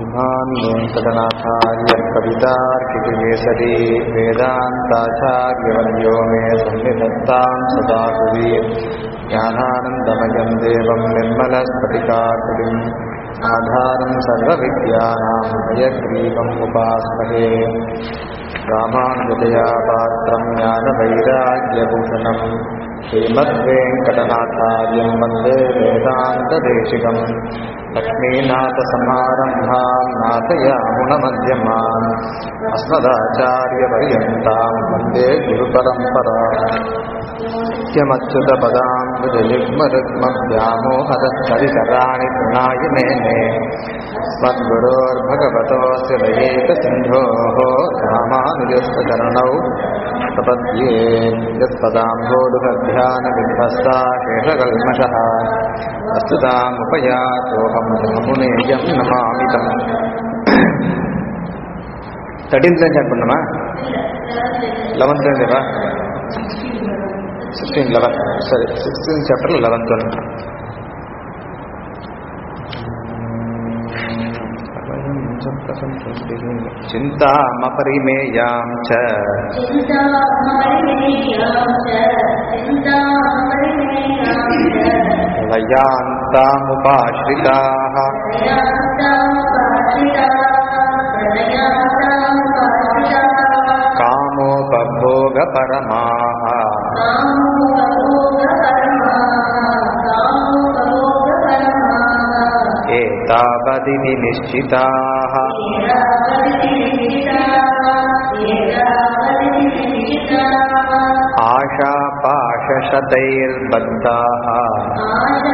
श्रीमान् वेङ्कटनाथार्य कवितार्कितिवेसरी वेदान्ताचार्यवर्यो मे सन्निधत्तां सदा कुवि ज्ञानानन्दमयं देवं निर्मलस्फटिकाकृतिम् आधारं सर्वविद्यानां हयग्रीवम् उपास्महे रामानुजया पात्रं ज्ञानवैराग्यभूषणम् श्रीमद्वेङ्कटनाथार्यं वन्दे वेदान्तदेशिकम् लक्ष्मीनाथसमारम्भां नाथयामुनमध्यमान् अस्मदाचार्यपर्यन्तां वन्दे गुरुपरम्परा नित्यमच्युतपदाम्बुजयुग्मरुग्मव्यामोहदत्तरितराणि तृणाय मेने मद्गुरोर्भगवतोऽस्य दयेकसिन्धोः रामानुजस्य चरणौ प्रपद्ये यत्पदाम्भोरुहध्यानविध्वस्ता शेषकल्मषः वस्तुतामुपयातोऽहं रामुनेयं नमामि तम् தேர்ட்டீன்த்ல ஸ்டார்ட் பண்ணுமா லெவன்த்லேருந்தேவா சிக்ஸ்டீன் லெவன் சரி சிக்ஸ்டீன் சாப்டர் லெவன்த் ஒன் चिन्तामपरिमेयां च लयान्तामुपाश्रिताः कामोपभोगपरमाः एतावदिति निश्चिताः आशापाशशतैर्बद्धाः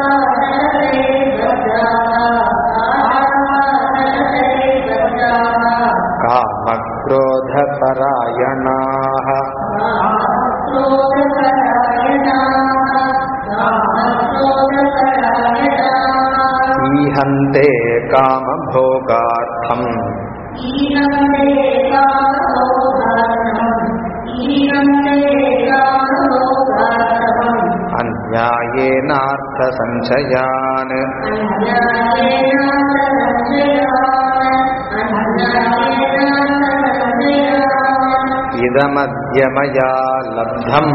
कामक्रोधपरायणाः ईहन्ते कामभोगार्थम् अन्यायेनार्थसञ्चयान् इदमद्य मया लब्धम्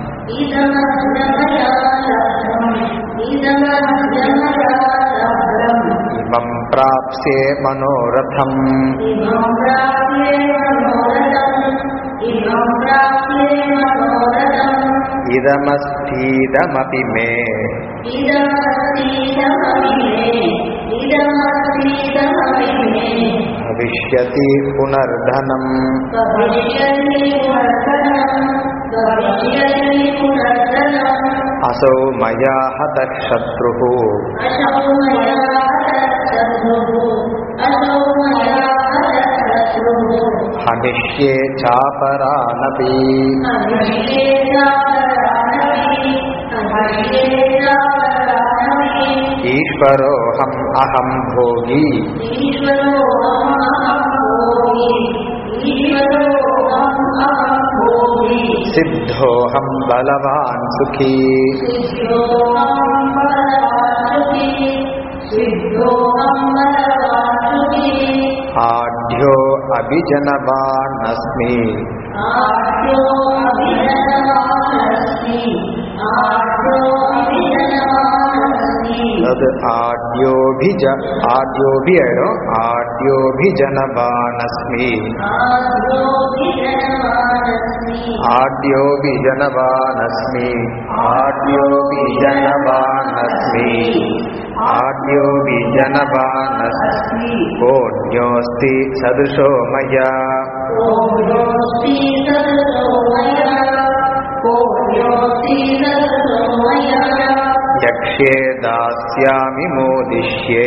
इमं प्राप्स्ये मनोरथम् इदमस्तीदमपि मे भविष्यति पुनर्धनम् असौ मया हतः शत्रुः हनिष्ये चापरानपि ईश्वरोऽहम् अहम् भोगी सिद्धोऽहम् बलवान् सुखी आढ्यो अभिजनवान् अस्मि तद् आड्योभिज आड्योभि आइडो आड्योभिजनवान् अस्मि आड्योभिजनवान् अस्मि आड्योभिजनवान् अस्मि आड्योभिजनवान् अस्मि कोऽन्योऽस्ति सदृशो मया यक्ष्ये दास्यामि मोदिष्ये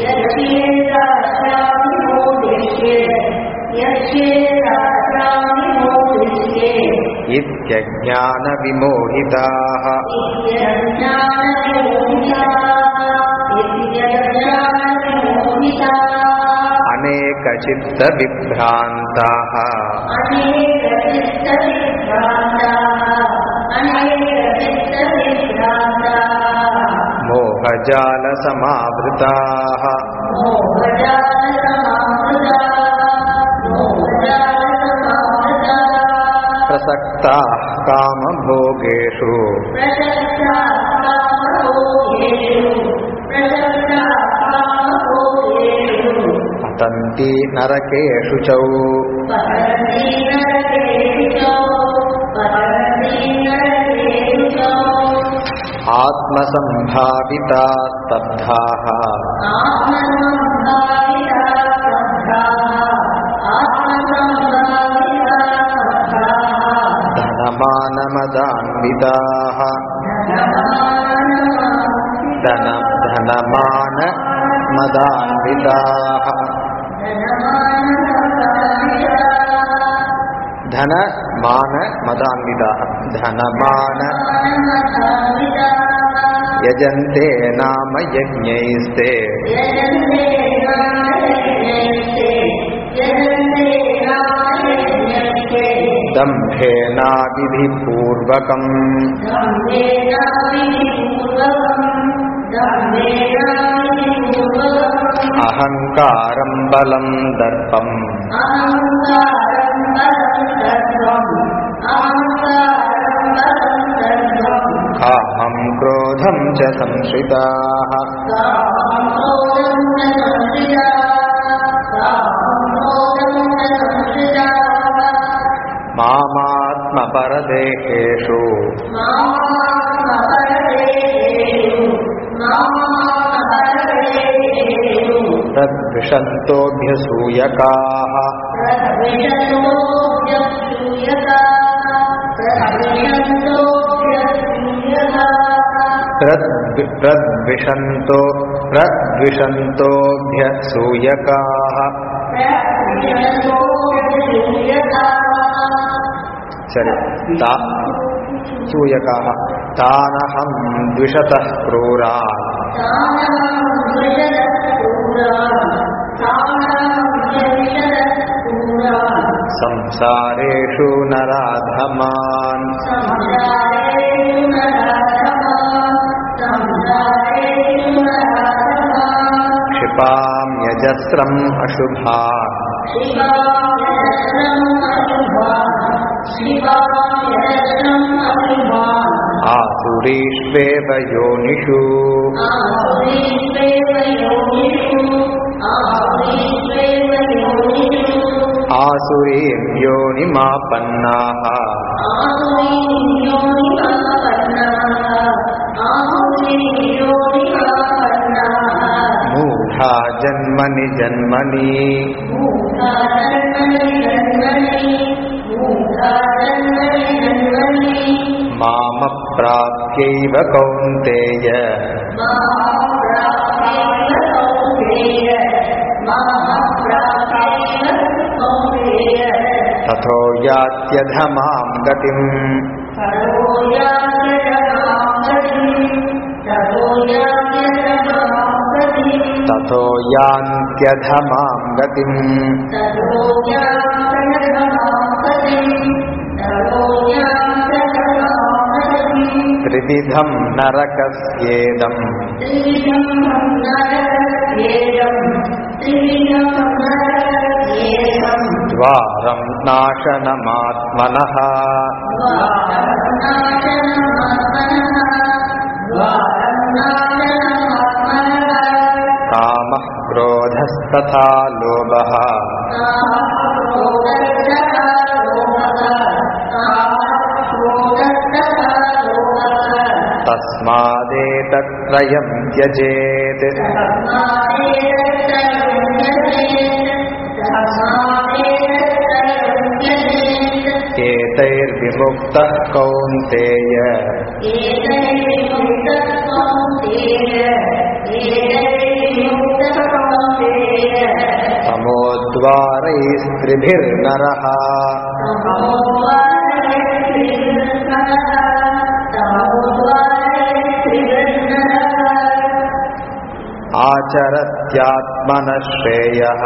इत्यज्ञानविमोहिताः अनेकचित्तविभ्रान्ताः मोहजालसमावृताः मोहजालसमावृताः प्रसक्ताः कामभोगेषु पतन्ति नरकेषु च आत्मसम्भाविता स्तब्धाः धनमानमदान्विताः धन धनमानमदान्विताः धन मान मदान्विताः धनमान यजन्ते नाम यज्ञैस्ते दम्भेनाविधिपूर्वकम् अहङ्कारम् बलम् दर्पम् कामम् क्रोधम् च संश्रिताः मामात्मपरदेहेषु तद्विषन्तोऽभ्यसूयकाः प्रद्वि- प्रद्विषन्तो प्रद्विषन्तोऽभ्यसूयकाः सरि ता सूयकाः तानहं द्विषतः क्रूरान् संसारेषु नराधमान् क्षिपाम्यजस्रम् अशुभान् आसुरीष्वेव योनिषु आसुरीं योनिमापन्नाः मूढा जन्मनि जन्मनि मामप्राप्यैव कौन्तेय तथो यात्यधमां गतिम् तथो यान्त्यधमां गतिम् त्रिविधं नरकस्येदम् द्वारं नाशनमात्मनः कामः क्रोधस्तथा लोभः तस्मादेतत्त्रयं त्यजेत् एतैर्विमुक्तः कौन्तेय तमोद्वारैस्त्रिभिर्नरः आचरत्यात्मनः श्रेयः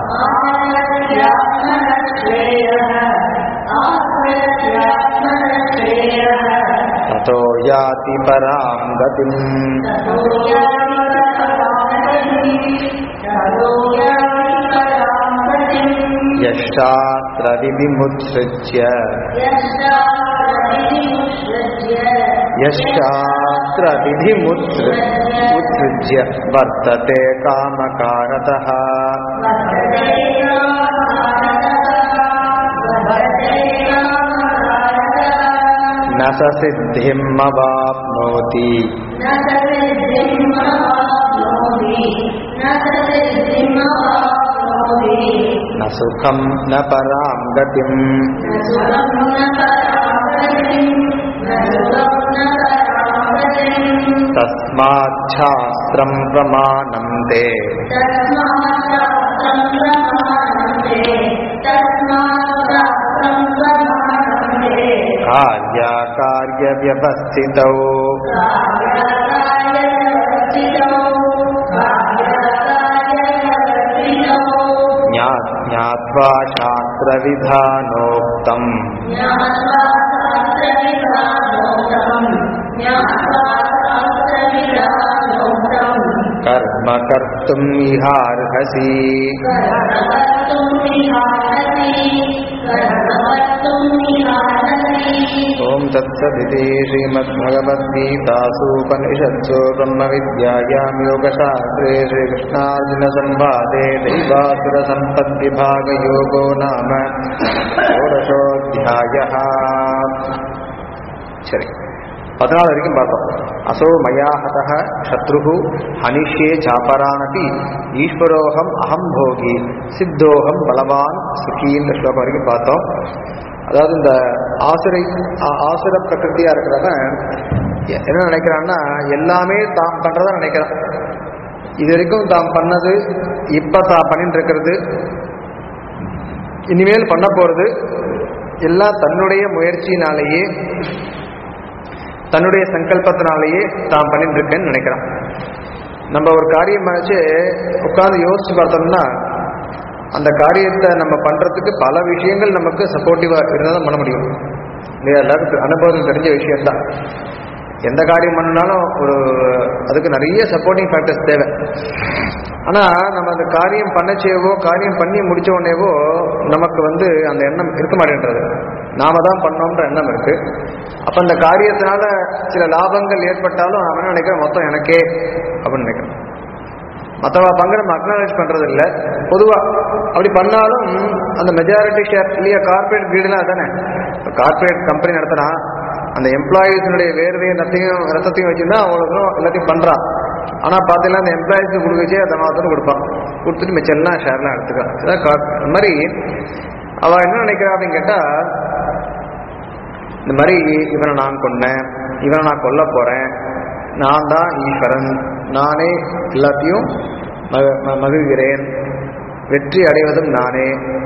ततो याति परां गतिम् यशास्त्रविधिमुत्सृज्य यश्चास्त्रविधिमुत्सृज्य यशास्त्रविधिमुत्सृ उत्सृज्य वर्तते कामकारतः वर्तते कामकारतः वर्तते कामकारतः न स सिद्धिम् अवाप्नोति न ससिद्धिमवाप्नोति न ससिद्धिमवाप्नोति न सुखम् न पराम् गतिम् न सुखं न परागतिम् न सुखं न परागतिम् तस्माच्छास्त्रम् प्रमाणम् ते तस्मात् शास्त्रं प्रमाणन्ते तस्मात् शास्त्रं प्रमाणन्ते कार्याकार्यव्यवस्थितौ कार्यकार्यव्यवस्थितौ कार्यकार्यव्यवस्थितौ ज्ञा- ज्ञात्वा शास्त्रविधानोक्तम् ज्ञात्वा शास्त्रविधानोक्तम् ज्ञात्वा शास्त्रविधानोक्तम् कर्म कर्तुम् इहार्हसि कर्मकर्तुम् विहारसि कर्मकर्तुम् विहारसि ॐ तत्सदिति श्रीमद्भगवद्गीतासूपनिषत्सु ब्रह्मविद्यायां योगशास्त्रे श्रीकृष्णार्जुनसंवादे दैवासुरसम्पद्विभागयोगो नाम षोडशोऽध्यायः சரி பதினாலு வரைக்கும் பார்த்தோம் அசோ மயா ஹதः சத்ருகு ஹனிஷ்யே சாபரானபி ஈஸ்வரோகம் அகம் போகி சித்தோகம் பலவான் சுகின்ற ஸ்லோகம் வரைக்கும் பார்த்தோம் அதாவது இந்த ஆசுரை ஆ- ஆசுர பிரகிருதியா இருக்கிறவன் எ- என்ன நினைக்கிறான்னா எல்லாமே தாம் பண்றதா நினைக்கிறான் இது வரைக்கும் தாம் பண்ணது இப்ப தான் பண்ணிட்டு இருக்கிறது இனிமேல் பண்ண போறது எல்லாம் தன்னுடைய முயற்சியினாலேயே தன்னுடைய சங்கல்பத்தினாலேயே தான் பண்ணிட்டு இருக்கேன்னு நினைக்கிறான் நம்ம ஒரு காரியம் நினைச்சு உட்கார்ந்து யோசிச்சு பார்த்தோம்னா அந்த காரியத்தை நம்ம பண்றதுக்கு பல விஷயங்கள் நமக்கு சப்போர்ட்டிவா இருந்தால் தான் பண்ண முடியும் இல்லையா எல்லாருக்கும் அனுபவம் தெரிஞ்ச விஷயம்தான் எந்த காரியம் பண்ணாலும் ஒரு அதுக்கு நிறைய சப்போர்ட்டிங் ஃபேக்டர்ஸ் தேவை ஆனா நம்ம அந்த காரியம் பண்ணச்சேவோ காரியம் பண்ணி முடிச்ச உடனேவோ நமக்கு வந்து அந்த எண்ணம் இருக்க மாட்டேன்றது நாம தான் பண்ணோம்ன்ற எண்ணம் இருக்கு அப்ப அந்த காரியத்தினால சில லாபங்கள் ஏற்பட்டாலும் அவன் என்ன நினைக்கிறேன் மொத்தம் எனக்கே அப்படின்னு நினைக்கிறேன் மற்றவா பங்கு நம்ம அக்னாலேஜ் பண்றது இல்ல பொதுவா அப்படி பண்ணாலும் அந்த மெஜாரிட்டி ஷேர் இல்லையா கார்பரேட் வீடுலாம் அதானே கார்பரேட் கம்பெனி நடத்தினா அந்த எம்ப்ளாயீஸினுடைய வேர்வையும் ரத்தையும் ரத்தத்தையும் வச்சுருந்தா அவங்களுக்கும் எல்லாத்தையும் பண்றான் ஆனா பார்த்தீங்கன்னா அந்த எம்ப்ளாயிஸ்க்கு கொடுக்கச்சே அதை மாத்திரம் கொடுப்பான் கொடுத்துட்டு மிச்சம் எல்லாம் ஷேர்லாம் எடுத்துக்கலாம் இதான் கா- இந்த மாதிரி அவ என்ன நினைக்கிறா அப்படின்னு கேட்டா இந்த மாதிரி இவனை நான் கொன்னேன் இவனை நான் கொல்ல போறேன் நான் தான் ஈஸ்வரன் நானே எல்லாத்தையும் மக- ம- மகிழ்கிறேன் வெற்றி அடைவதும் நானே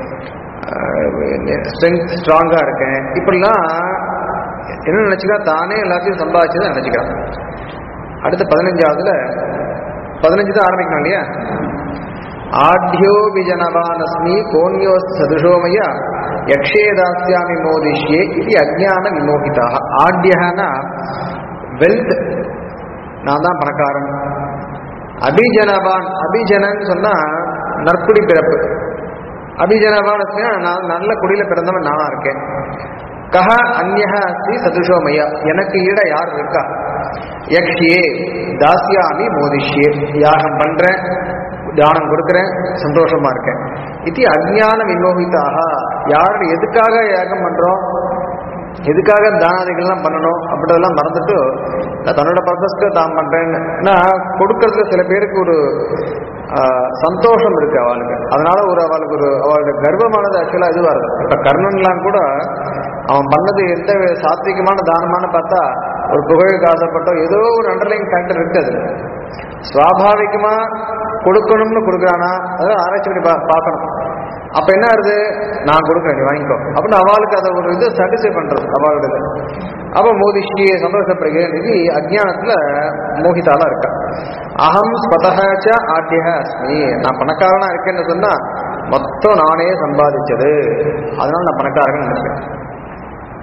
ஸ்ட்ரென்த் ஸ்ட்ராங்கா இருக்கேன் இப்படிலாம் என்ன நினைச்சுக்கா தானே எல்லாத்தையும் சம்பாதிச்சுதான் நினைச்சுக்கிறான் அடுத்த பதினஞ்சாவதுல பதினஞ்சு தான் ஆரம்பிக்கணும் இல்லையா ஆட்யோ விஜனவானஸ்மி கோன்யோ சதுஷோமய யக்ஷே தாஸ்யாமி மோதிஷ்யே இது அஜ்ஞான விமோகிதாக ஆட்யனா வெல்த் நான் தான் பணக்காரன் அபிஜனவான் அபிஜனன்னு சொன்னா நற்குடி பிறப்பு அபிஜனவான் அப்படின்னா நான் நல்ல குடியில பிறந்தவன் நானா இருக்கேன் கஹ அந்யஹ அஸ்தி சதுஷோமயா எனக்கு ஈட யார் இருக்கா யக்ஷியே தாஸ்யாமி மோதிஷ்யே யாகம் பண்றேன் தானம் கொடுக்குறேன் சந்தோஷமா இருக்கேன் இது அஜ்ஞான விமோகிதாக யார் எதுக்காக யாகம் பண்றோம் எதுக்காக தானாதிகள்லாம் பண்ணணும் அப்படின்றதெல்லாம் மறந்துட்டு நான் தன்னோட பர்பஸ்க்கு தான் பண்றேன்னு நான் கொடுக்கறதுல சில பேருக்கு ஒரு ஆஹ், சந்தோஷம் இருக்கு அவளுக்கு அதனால ஒரு அவளுக்கு ஒரு அவளோட கர்வமானது ஆக்சுவலா இதுவா இருக்கு இப்ப கர்ணன்லாம் கூட அவன் பண்ணது எந்த சாத்விகமான தானமான பார்த்தா ஒரு புகழுக்கு ஆசைப்பட்டோ ஏதோ ஒரு அண்டர்லைங் ஃபேக்டர் இருக்கு அதுல சுவாபாவிகமா கொடுக்கணும்னு கொடுக்குறானா அதான் ஆராய்ச்சி பண்ணி பா- பார்க்கணும் அப்ப என்ன ஆகுது நான் கொடுக்குறேன் நீ வாங்கிக்கோ அப்படின்னு அவளுக்கு அதை ஒரு இது சாட்டிஸ்ஃபை பண்றது அவளோட இது அப்ப மோதிஷ்டியை சந்தோஷப்படுகிறேன் இது அஜ்ஞானத்துல மோகிதாலா இருக்கா அகம் ஸ்வதஹச்ச ஆட்டிய அஸ்மி நான் பணக்காரனா இருக்கேன்னு சொன்னா மொத்தம் நானே சம்பாதிச்சது அதனால நான் பணக்காரன் நினைக்கிறேன்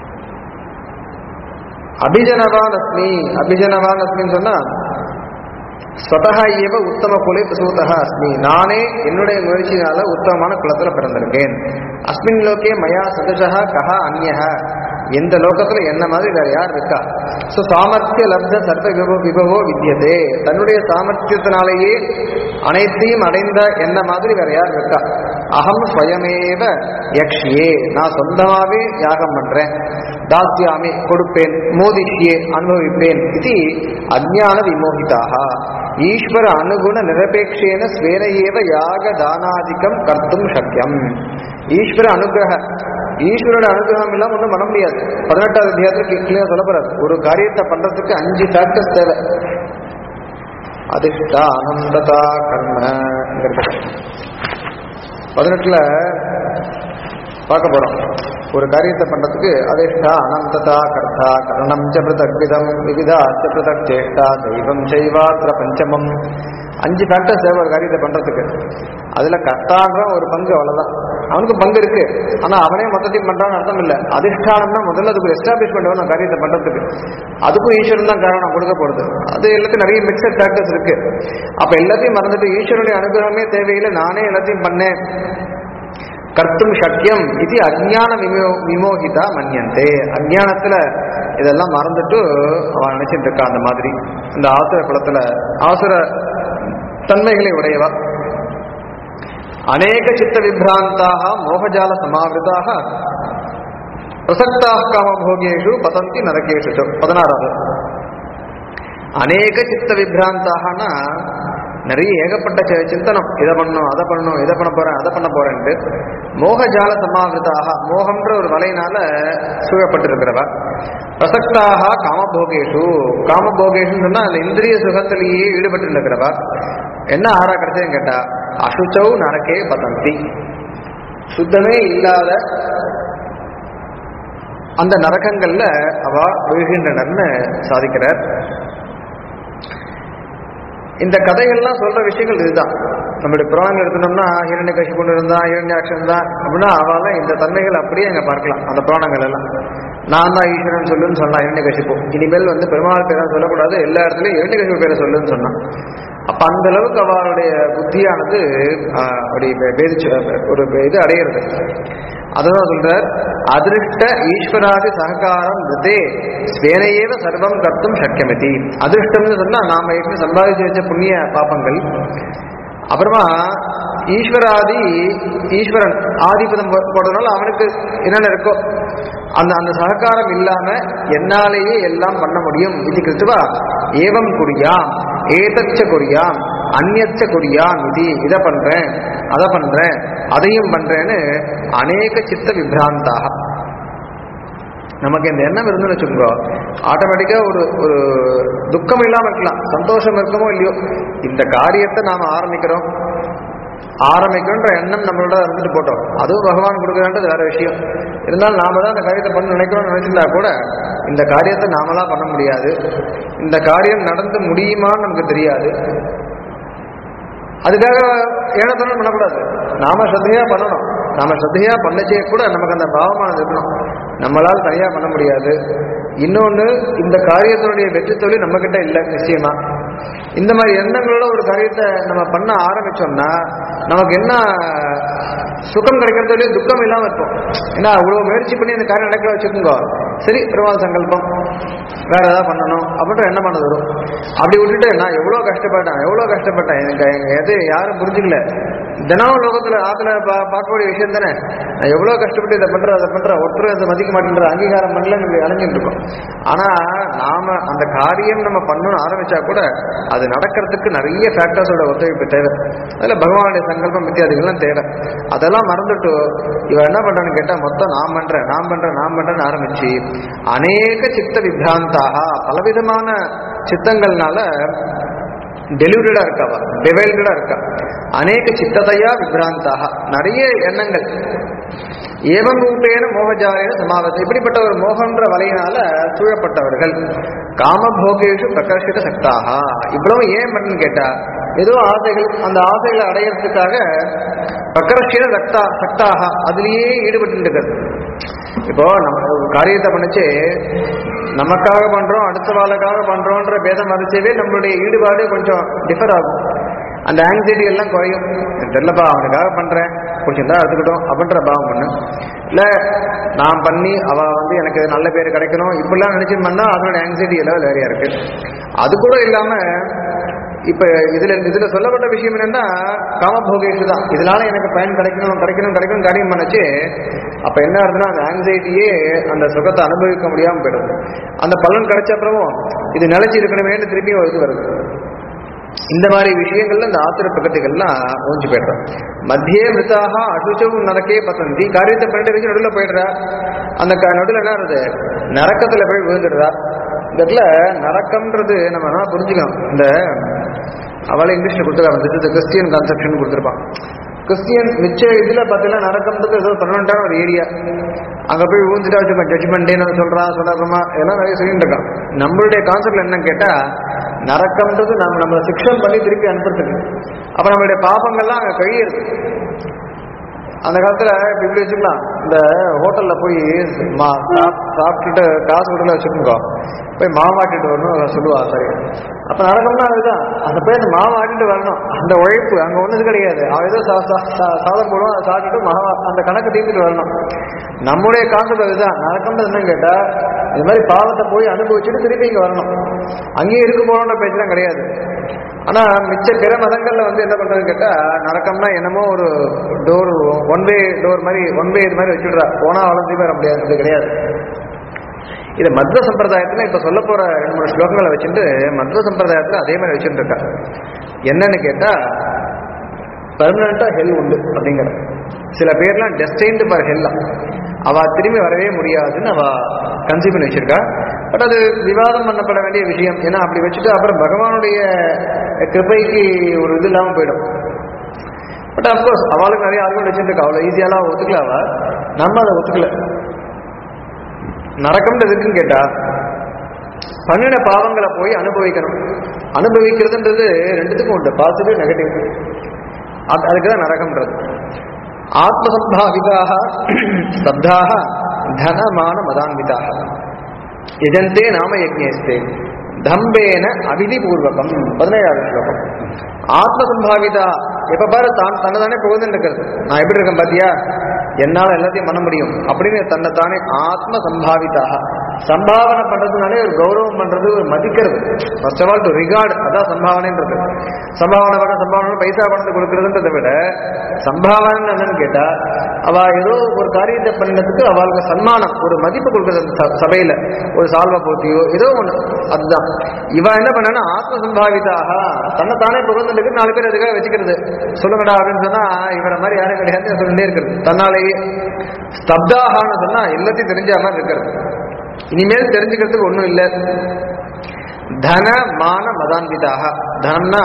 அபிஜனவான் அஸ்மி அபிஜனவான் அஸ்மின்னு சொன்னா ஸ்வதா ஏவ உத்தம குலே பிரசூதா அஸ்மி நானே என்னுடைய முயற்சியினால உத்தமமான குலத்துல பிறந்திருக்கேன் அஸ்மின் லோகே மயா சதுஷா கஹா அந்யஹ எந்த லோகத்துல என்ன மாதிரி வேற யார் இருக்கா சோ சாமர்த்திய லப்த சர்வ விபவோ விபவோ வித்தியதே தன்னுடைய சாமர்த்தியத்தினாலேயே அனைத்தையும் அடைந்த என்ன மாதிரி வேற யார் இருக்கா அகம் ஸ்வயமேவ யக்ஷியே நான் சொந்தமாவே யாகம் பண்றேன் தாஸ்யாமி கொடுப்பேன் மோதிஷ்யே அனுபவிப்பேன் இது அஜ்ஞான விமோகிதாக ஈஸ்வர அனுகுண நிரபேட்சேன ஸ்வேன ஏவ யாக தானாதிக்கம் கர்த்தும் சக்கியம் ஈஸ்வர அனுகிரக ஈஸ்வரோட அனுகிரகம் இல்லாம ஒன்றும் பண்ண முடியாது பதினெட்டாவது அத்தியாயத்துக்கு கிளியர் சொல்லப்படுறது ஒரு காரியத்தை பண்றதுக்கு அஞ்சு ஃபேக்டர்ஸ் தேவை அதிஷ்டா அனந்ததா கர்ம பதினெட்டுல பார்க்க போறோம் ஒரு காரியத்தை பண்றதுக்கு அதிஷ்டா அனந்ததா கர்த்தா கரணம் ச பிரதக்விதம் விவிதா அச்ச பிரதக் சேஷ்டா தெய்வம் செய்வாத்திர பஞ்சமம் அஞ்சு ஃபேக்டர்ஸ் தேவை ஒரு காரியத்தை பண்றதுக்கு அதுல கர்த்தான்ற ஒரு பங்கு அவ்வளவுதான் அவனுக்கு பங்கு இருக்கு ஆனா அவனே மொத்தத்தையும் பண்றான்னு அர்த்தம் இல்ல அதிஷ்டானம்னா முதல்ல அதுக்கு எஸ்டாப்ளிஷ்மெண்ட் வேணும் காரியத்தை பண்றதுக்கு அதுக்கும் ஈஸ்வரன் தான் காரணம் கொடுக்க போறது அது எல்லாத்தையும் நிறைய மிக்சட் ஃபேக்டர்ஸ் இருக்கு அப்ப எல்லாத்தையும் மறந்துட்டு ஈஸ்வரனுடைய அனுகிரகமே தேவையில்லை நானே எல்லாத்தையும் பண்ணேன் கர்த்தும் சக்கியம் இது அஜ்ஞான விமோ விமோகிதா மன்யந்தே அஜ்ஞானத்துல இதெல்லாம் மறந்துட்டு அவன் நினைச்சிட்டு இருக்கான் அந்த மாதிரி இந்த ஆசுர குலத்துல ஆசுர தன்மைகளை உடையவா அநேக சித்த விப்ராந்தாக மோகஜால சமாவிருதாக பிரசக்தாக காமபோகேஷு பதந்தி நரகேஷு ச. பதினாறாவது அநேக சித்த விப்ராந்தாகனா நிறைய ஏகப்பட்ட சி- சிந்தனம் இதை பண்ணணும் அதை பண்ணணும் இதை பண்ண போறேன் அதை பண்ண போறேன்ட்டு மோகஜால சமாவிருதாக மோகம்ன்ற ஒரு வலையினால சூழப்பட்டிருக்கிறவ பிரசக்தாக காமபோகேஷு காமபோகேஷுன்னு சொன்னா அந்த இந்திரிய சுகத்திலேயே ஈடுபட்டு இருக்கிறவ என்ன ஆறா கிடைச்சதுன்னு கேட்டா அசுச்சௌ நரக்கே பதந்தி சுத்தமே இல்லாத அந்த நரகங்கள்ல அவ விழுகின்றனர்னு சாதிக்கிறார் இந்த கதைகள்லாம் சொல்ற விஷயங்கள் இதுதான் நம்மளுடைய புராணங்கள் எடுத்தோம்னா இரண்டு கட்சி கொண்டு இருந்தா இரண்யாட்சம் தான் அப்படின்னா அவெல்லாம் இந்த தன்மைகள் அப்படியே அங்க பார்க்கலாம் அந்த புராணங்கள் எல்லாம் நான் தான் ஈஸ்வரன் சொல்லுன்னு சொன்னா இரண்டு கட்சிப்போ இனிமேல் வந்து பெருமாள் பேரை சொல்லக்கூடாது எல்லா இடத்துலயும் இரண்டு கட்சி பேரை சொல்லுன்னு சொன்னான் அப்ப அந்த அளவுக்கு அவளுடைய புத்தியானது ஆஹ், அப்படி வே- வேதிச்சு ஒரு இது அடையிறது அதுதான் சொல்றார் அதிருஷ்ட ஈஸ்வராதி சககாரம் தே ஸ்வேனையேவ சர்வம் கர்த்தும் சக்கியமதி அதிருஷ்டம்னு சொன்னா நாம ஏற்கனவே சம்பாதிச்சு வச்ச புண்ணிய பாப்பங்கள் அப்புறமா ஈஸ்வராதி ஈஸ்வரன் ஆதிபதம் போ- போடுறதுனால அவனுக்கு என்னென்ன இருக்கோ அந்த அந்த சககாரம் இல்லாம என்னாலேயே எல்லாம் பண்ண முடியும் இது கிருத்துவா ஏவம் குறியாம் ஏதச்ச குறியாம் அந்நச்ச குறியாம் இது இதை பண்றேன் அதை பண்றேன் அதையும் பண்றேன்னு அநேக சித்த விப்ராந்தாக நமக்கு இந்த எண்ணம் இருந்துன்னு வச்சுக்கோ ஆட்டோமேட்டிக்கா ஒரு ஒரு துக்கம் இல்லாம இருக்கலாம் சந்தோஷம் இருக்கமோ இல்லையோ இந்த காரியத்தை நாம ஆரம்பிக்கிறோம் ஆரம்பிக்கணுன்ற எண்ணம் நம்மளோட இருந்துட்டு போட்டோம் அதுவும் பகவான் கொடுக்குறான்றது வேற விஷயம் இருந்தாலும் நாம தான் அந்த காரியத்தை பண்ண நினைக்கிறோம்னு நினைச்சிருந்தா கூட இந்த காரியத்தை நாமளா பண்ண முடியாது இந்த காரியம் நடந்து முடியுமான்னு நமக்கு தெரியாது அதுக்காக ஏனத்தனம் பண்ணக்கூடாது நாம ஸ்ரத்தையா பண்ணணும் நாம ஸ்ரத்தையா பண்ணச்சே கூட நமக்கு அந்த பாவமானது இருக்கணும் நம்மளால் தனியா பண்ண முடியாது இன்னொன்னு இந்த காரியத்தினுடைய வெற்றி தொழில் நம்ம கிட்ட இல்லை நிச்சயமா இந்த மாதிரி எண்ணங்களோட ஒரு காரியத்தை நம்ம பண்ண ஆரம்பிச்சோம்னா நமக்கு என்ன சுகம் கிடைக்கிறதோ இல்லையோ துக்கம் இல்லாம இருப்போம் ஏன்னா அவ்வளவு முயற்சி பண்ணி இந்த காரியம் நடக்க வச்சுக்கோங்க சரி பெருமாள் சங்கல்பம் வேற ஏதாவது பண்ணணும் அப்படின்ற எண்ணம் பண்ணது வரும் அப்படி விட்டுட்டு நான் எவ்வளவு கஷ்டப்பட்டேன் எவ்வளவு கஷ்டப்பட்டேன் எனக்கு எனக்கு எது யாரும் புரிஞ்சுக்கல தினம் லோகத்துல ஆத்துல பா- பார்க்கக்கூடிய விஷயம் தானே நான் எவ்வளவு கஷ்டப்பட்டு இதை பண்றேன் அதை பண்றேன் ஒருத்தரும் இதை மதிக்க மாட்டேன்ற அங்கீகாரம் பண்ணலன்னு அலைஞ்சிட்டு இருக்கோம் ஆனா நாம அந்த காரியம் நம்ம பண்ணணும்னு ஆரம்பிச்சா கூட அது நடக்கிறதுக்கு நிறைய ஃபேக்டர்ஸோட ஒத்துழைப்பு தேவை அதுல பகவானுடைய சங்கல்பம் இத்தியாதிகள்லாம் தேவை அதெல்லாம் மறந்துட்டு இவன் என்ன பண்றான்னு கேட்டா மொத்தம் நான் பண்றேன் நான் பண்றேன் நான் பண்றேன்னு ஆரம்பிச்சு அநேக சித்த விப்ராந்தாக பலவிதமான சித்தங்கள்னால டெலிவரிடா இருக்காவா டிவைல்டா இருக்கா அநேக சித்ததையா விப்ராந்தாக நிறைய எண்ணங்கள் ஏவம் ரூபேன மோகஜாலேன சமாவத்தை இப்படிப்பட்ட ஒரு மோகன்ற வலையினால சூழப்பட்டவர்கள் காமபோகேஷு பிரகர்ஷித சக்தாக இவ்வளவு ஏன் பண்ணு கேட்டா ஏதோ ஆசைகள் அந்த ஆசைகளை அடையறதுக்காக பிரகர்ஷித சக்தா சக்தாக அதுலயே ஈடுபட்டு இருக்கிறது இப்போ நம்ம ஒரு காரியத்தை பண்ணிச்சு நமக்காக பண்றோம் அடுத்த வாழ்க்காக பண்றோன்ற பேதம் வரைச்சவே நம்மளுடைய ஈடுபாடு கொஞ்சம் டிஃபர் ஆகும் அந்த ஆங்ஸைட்டி எல்லாம் குறையும் எனக்கு தெரியலப்பா அவனுக்காக பண்றேன் பிடிச்சிருந்தா எடுத்துக்கிட்டோம் அப்படின்ற பாவம் ஒண்ணு இல்ல நான் பண்ணி அவ வந்து எனக்கு நல்ல பேர் கிடைக்கணும் இப்படிலாம் நினைச்சு பண்ணா அதனோட ஆங்ஸைட்டி லெவல் வேறையா இருக்கு அது கூட இல்லாம இப்ப இதுல இதுல சொல்லப்பட்ட விஷயம் என்னன்னா காமபோகேஷு தான் இதனால எனக்கு பயன் கிடைக்கணும் கிடைக்கணும் கிடைக்கணும் காரியம் பண்ணச்சு அப்ப என்ன ஆகுதுன்னா அந்த ஆங்ஸைட்டியே அந்த சுகத்தை அனுபவிக்க முடியாம போயிடுது அந்த பலன் கிடைச்ச அப்புறமும் இது நிலைச்சு இருக்கணுமேனு திருப்பி ஒரு இது வருது இந்த மாதிரி விஷயங்கள்ல இந்த ஆத்திர பிரகதிகள்லாம் ஓஞ்சி போயிடுறோம் மத்தியே மிருதாக அசுச்சவும் நரக்கே பத்தந்தி காரியத்தை பண்ணிட்டு வச்சு நடுவில் போயிடுறா அந்த க- நடுவில் என்ன ஆகுது நரக்கத்துல போய் விழுந்துடுறா இந்த இடத்துல நரக்கம்ன்றது நம்ம என்ன புரிஞ்சுக்கணும் இந்த அவளை இங்கிலீஷ்ல கொடுத்துருக்காங்க திஸ் இஸ் கிறிஸ்டியன் கான்செப்ஷன் கொடுத்துருப்பான் கிறிஸ்டியன் மிச்ச இதுல பார்த்தீங்கன்னா நரக்கம்ன்றது ஏதோ பர்மனண்டான ஒரு ஏரியா அங்க போய் ஊந்துட்டா வச்சுக்கோ ஜட்ஜ்மெண்ட் சொல்றான் சொல்றாமா எல்லாம் நிறைய சொல்லிட்டு இருக்கான் நம்மளுடைய கான்செப்ட் என்னன்னு கேட்டா நரக்கம்ன்றது நம்ம நம்மளை சிக்ஷன் பண்ணி திருப்பி அனுப்புறதுக்கு அப்ப நம்மளுடைய பாபங்கள்லாம் அங்க கழியிறது அந்த காலத்துல இப்ப இப்படி வச்சுக்கலாம் இந்த ஹோட்டல்ல போய் மா- சாப்- சாப்பிட்டுட்டு காசு கொடுக்கல வச்சுக்கோங்க போய் மாவாட்டிட்டு வரணும் சொல்லுவா சரி அப்ப நடக்கணும்னா அதுதான் அந்த போய் அந்த மாவாட்டிட்டு வரணும் அந்த உழைப்பு அங்க ஒண்ணுது கிடையாது அவன் ஏதோ சா- சா- சா- சாதம் போடுவான் அதை சாப்பிட்டுட்டு மாவா அந்த கணக்கு தீர்த்துட்டு வரணும் நம்முடைய கான்செப்ட் அதுதான் நடக்கம்னு என்னன்னு கேட்டா இது மாதிரி பாவத்தை போய் அனுபவிச்சுட்டு திருப்பி இங்க வரணும் அங்கேயே இருக்க போறோம்ன்ற பேச்செல்லாம் கிடையாது ஆனா மிச்ச பிற மதங்கள்ல வந்து என்ன பண்றதுன்னு கேட்டா நரக்கம்னா என்னமோ ஒரு டோர் ஒன் வே டோர் மாதிரி ஒன் வே இது மாதிரி வச்சுடுறா போனா வளர்ந்து வர முடியாது அது கிடையாது இது மத்வ சம்பிரதாயத்துல இப்ப சொல்ல போற ரெண்டு மூணு ஸ்லோகங்களை வச்சுட்டு மத்வ சம்பிரதாயத்துல அதே மாதிரி வச்சுட்டு இருக்கா என்னன்னு கேட்டா பர்மனண்டா ஹெல் உண்டு அப்படிங்கிற சில பேர்லாம் டெஸ்டைன்டு ஃபார் ஹெல்லாம் அவ திரும்பி வரவே முடியாதுன்னு அவ கன்சீவ் பண்ணி வச்சிருக்கா பட் அது விவாதம் பண்ணப்பட வேண்டிய விஷயம் ஏன்னா அப்படி வச்சுட்டு அப்புறம் பகவானுடைய கிருபைக்கு ஒரு இது இல்லாம போயிடும் பட் அப்கோர்ஸ் அவளுக்கு நிறைய ஆர்குமெண்ட் வச்சுருக்கா அவ்வளோ ஈஸியாலாம் ஒத்துக்கல அவ நம்ம அதை ஒத்துக்கல நரக்கம்னு எதுக்குன்னு கேட்டா பண்ணின பாவங்களை போய் அனுபவிக்கணும் அனுபவிக்கிறதுன்றது ரெண்டுத்துக்கும் உண்டு பாசிட்டிவ் நெகட்டிவ் அதுக்கு தான் நரகம்ன்றது ஆத்மசம்பாவிதாக ஸ்தப்தாக தனமான மதான்விதாக யஜந்தே நாம யஜ்ஞேஸ்தே தம்பேன அவிதிபூர்வகம் பதினேழாவது ஸ்லோகம் ஆத்மசம்பாவிதா எப்ப பாரு தான் தன்னை தானே புகழ்ந்துட்டு இருக்கிறது நான் எப்படி இருக்கேன் பாத்தியா என்னால எல்லாத்தையும் பண்ண முடியும் அப்படின்னு தன்னை தானே ஆத்ம சம்பாவிதாக சம்பாவனை பண்றதுனாலே ஒரு கௌரவம் பண்றது ஒரு மதிக்கிறது first of all to regard அதான் சம்பாவனைன்றது சம்பாவனை பண்ண சம்பாவனை பைசா பணத்தை கொடுக்கறதுன்றதை விட சம்பாவனை என்னன்னு கேட்டா அவ ஏதோ ஒரு காரியத்தை பண்ணினதுக்கு அவளுக்கு சன்மானம் ஒரு மதிப்பு கொடுக்குறது அந்த ச- சபையில ஒரு சால்வ போட்டியோ ஏதோ ஒண்ணு அதுதான் இவ என்ன பண்ணா ஆத்ம சம்பாவிதாக தன்னை தானே புகழ்ந்துட்டு நாலு பேர் அதுக்காக வச்சுக்கிறது சொல்லுங்கடா அப்படின்னு சொன்னா இவரை மாதிரி யாரும் கிடையாது சொல்லிட்டே இருக்கிறது தன்னாலேயே ஸ்தப்தாகான்னு சொன்னா எல்லாத்தையும் தெரிஞ்ச மாதிரி இருக்கிறது இனிமேல் தெரிஞ்சுக்கிறதுக்கு ஒண்ணும் இல்லை தன மான மதான்விதாக தனம்னா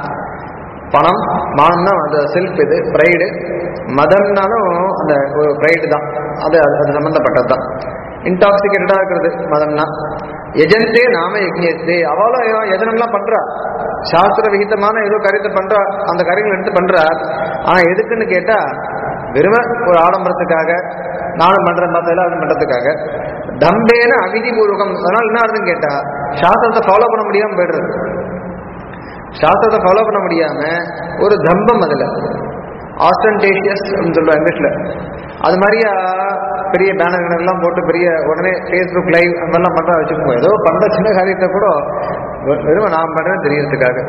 பணம் மானம்னா அந்த செல்ஃப் இது ப்ரைடு மதம்னாலும் அந்த ஒரு ப்ரைடு தான் அது அது அது சம்பந்தப்பட்டது தான் இன்டாக்சிகேட்டடா இருக்கிறது மதம்னா எஜந்தே நாம யஜ்ஞேஸ்தே அவளும் ஏதோ யஜனம்லாம் பண்றா சாஸ்திர விகிதமான ஏதோ காரியத்தை பண்றா அந்த காரியங்கள் எடுத்து பண்றா ஆனா எதுக்குன்னு கேட்டா வெறும ஒரு ஆடம்பரத்துக்காக நானும் பண்றேன் பார்த்ததில்ல அது பண்றதுக்காக தம்பேன அவிதிபூர்வகம் அதனால என்ன ஆகுதுன்னு கேட்டா சாஸ்திரத்தை ஃபாலோ பண்ண முடியாம போயிடுறது சாஸ்திரத்தை ஃபாலோ பண்ண முடியாம ஒரு தம்பம் அதுல ஆஸ்டன்டேஷியஸ் சொல்லுவாங்க இங்கிலீஷ்ல அது மாதிரியா பெரிய பேனர் எல்லாம் போட்டு பெரிய உடனே ஃபேஸ்புக் லைவ் அந்த மாதிரிலாம் பண்றா வச்சுக்கோங்க ஏதோ பண்ற சின்ன காரியத்தை கூட வெ- வெறும் நான் பண்றேன்னு தெரியறதுக்காக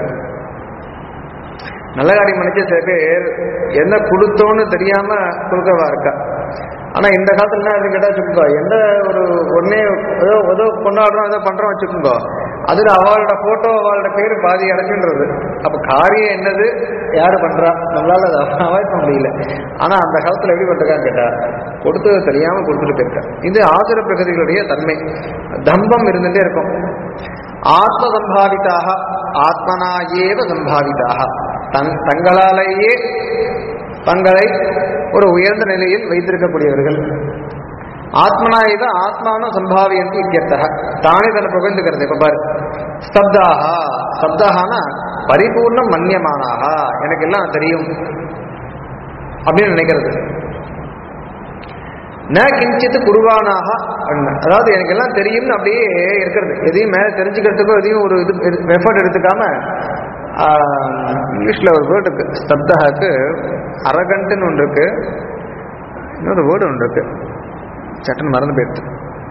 நல்ல காரியம் நினைச்ச சில பேர் என்ன கொடுத்தோன்னு தெரியாம கொடுக்கவா இருக்கா ஆனா இந்த காலத்துல என்ன ஆகுதுன்னு கேட்டா வச்சுக்கோங்க எந்த ஒரு ஒன்னே ஏதோ ஏதோ கொண்டாடுறோம் ஏதோ பண்றோம் வச்சுக்கோங்க அதுல அவளோட போட்டோ அவளோட பேர் பாதி அடைச்சுன்றது அப்ப காரியம் என்னது யாரு பண்றா நம்மளால அதை அவாய்ட் பண்ண முடியல ஆனா அந்த காலத்துல எப்படி பண்றாங்க கேட்டா கொடுத்தது தெரியாம கொடுத்துட்டு போயிருக்கா இது ஆசுர பிரகதிகளுடைய தன்மை தம்பம் இருந்துட்டே இருக்கும் ஆத்ம சம்பாவிதாக ஆத்மனா ஏவ சம்பாவிதாக தங் தங்களாலேயே தங்களை ஒரு உயர்ந்த நிலையில் வைத்திருக்கக்கூடியவர்கள் ஆத்மனா இவ ஆத்மானும் சம்பாவியந்தி இத்தியர்த்தக தானே தன்னை புகழ்ந்துக்கிறது இப்ப பாரு ஸ்தப்தாக ஸ்தப்தாகனா பரிபூர்ணம் மன்யமானாக எனக்கு எல்லாம் தெரியும் அப்படின்னு நினைக்கிறது ந கிஞ்சித்து குருவானாக அப்படின்னா. அதாவது எனக்கு எல்லாம் தெரியும்னு அப்படியே இருக்கிறது எதையும் மேலே தெரிஞ்சுக்கிறதுக்கோ எதையும் ஒரு இது எஃபர்ட் எடுத்துக்காம ஆஹ், இங்கிலீஷ்ல ஒரு வேர்டு இருக்கு ஸ்தப்தகாக்கு அரகண்ட்டுன்னு ஒன்று இருக்கு இன்னொரு வேர்டு ஒன்று இருக்கு சட்டுன்னு மறந்து போயிடுது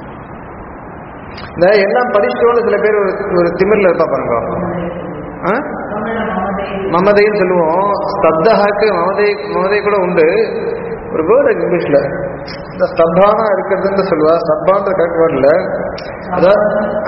இந்த எல்லாம் படிச்சோன்னு சில பேர் ஒரு ஒரு திமிரில் இருப்பா பாருங்க ஆ? மமதைன்னு சொல்லுவோம் ஸ்தப்தகாக்கு மமதை மமதை கூட உண்டு ஒரு வேர்டு இங்கிலீஷ்ல இந்த ஸ்தப்பானா இருக்கிறதுன்னு சொல்லுவா ஸ்தப்பான்ற கரெக்ட் வேர்டில் அதான்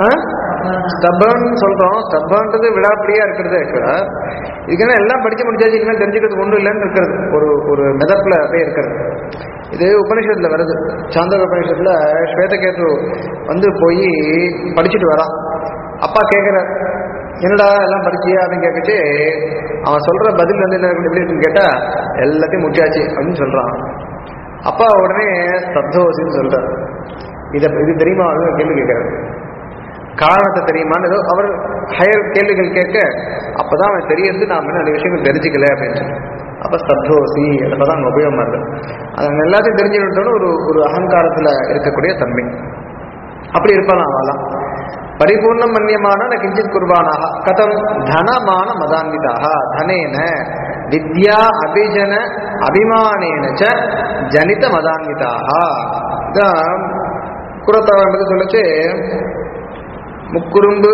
ஸ்தபன் சொல்றோம் ஸ்தபான்றது விழாப்படியா இருக்கிறது ஆக்சுவலா இதுக்குன்னா எல்லாம் படிச்சு முடிச்சாச்சு இதுக்குன்னா தெரிஞ்சுக்கிறது ஒன்றும் இல்லைன்னு இருக்கிறது ஒரு ஒரு மெதப்பில் அப்படியே இருக்கிறது இது உபனிஷத்துல வருது சாந்தக உபனிஷத்துல ஸ்வேதகேது வந்து போய் படிச்சுட்டு வரான் அப்பா கேட்குறார் என்னடா எல்லாம் படிச்சியா அப்படின்னு கேட்கச்சு அவன் சொல்ற பதில் வந்து என்ன இருக்கும் எப்படி இருக்குன்னு கேட்டா எல்லாத்தையும் முடிச்சாச்சு அப்படின்னு சொல்றான் அப்பா உடனே ஸ்தப்தோசின்னு சொல்றார் இதை இது தெரியுமா அப்படின்னு கேள்வி கேட்கிறார் காரணத்தை தெரியுமான்னு ஏதோ அவர் ஹையர் கேள்விகள் கேட்க அப்பதான் அவன் தெரியறது நாம என்ன அந்த விஷயங்கள் தெரிஞ்சுக்கல அப்படின்னு சொல்லி அப்ப ஸ்தப்தோசி அப்பதான் அங்க உபயோகமா இருக்கு அது எல்லாத்தையும் தெரிஞ்சுக்கிட்டோன்னு ஒரு ஒரு அகங்காரத்துல இருக்கக்கூடிய தன்மை அப்படி இருப்பான் அவெல்லாம் பரிபூர்ணம் மன்யமான ந கிஞ்சித் குர்பானாக கதம் தனமான மதான்விதாக தனேன வித்யா அபிஜன அபிமானேன ச ஜனித மதான்விதாக இதான் குரத்தவன் பற்றி சொல்லச்சு முக்குறும்பு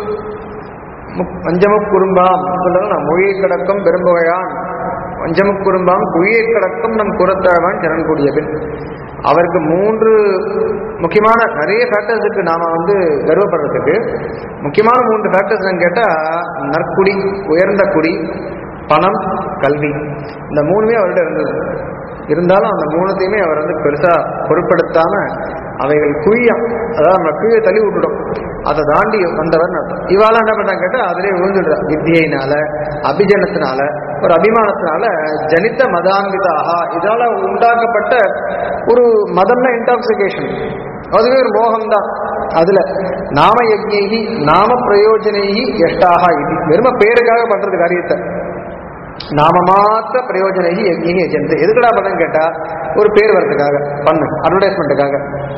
முக் பஞ்சமுக்குறும்பாம் சொல்றது நான் மொழியை கடக்கம் பெரும்புகையான் பஞ்சமுக்குறும்பாம் குழியை கடக்கம் நம் குரத்தவன் திறன் கூடிய பின் அவருக்கு மூன்று முக்கியமான நிறைய ஃபேக்டர்ஸ் இருக்கு நாம வந்து கர்வப்படுறதுக்கு முக்கியமான மூன்று ஃபேக்டர்ஸ் என்னன்னு கேட்டா நற்குடி உயர்ந்த குடி பணம் கல்வி இந்த மூணுமே அவர்கிட்ட இருந்தது இருந்தாலும் அந்த மூணுத்தையுமே அவர் வந்து பெருசா பொருட்படுத்தாம அவைகள் குழியம் அதாவது நம்ம குழியை தள்ளி விட்டுடும் அதை தாண்டி வந்தவர் அர்த்தம் இவாள என்ன பண்றாங்க கேட்டா அதிலே விழுந்துடுறா வித்தியினால அபிஜனத்தினால ஒரு அபிமானத்தினால ஜனித்த மதான்விதாக இதால உண்டாக்கப்பட்ட ஒரு மதம்னா இன்டாக்சிகேஷன் அதுவே ஒரு மோகம் தான் அதுல நாம யஜ்ஞி நாம பிரயோஜனைகி எஷ்டாக இது வெறும பேருக்காக பண்றது காரியத்தை நாம மாத்திர பிரயோஜனைகி யஜ்ஞி யஜந்தி எதுக்குடா பண்ணன்னு கேட்டா ஒரு பேர் வரதுக்காக பண்ணு அட்வர்டைஸ்மெண்ட்டுக்காக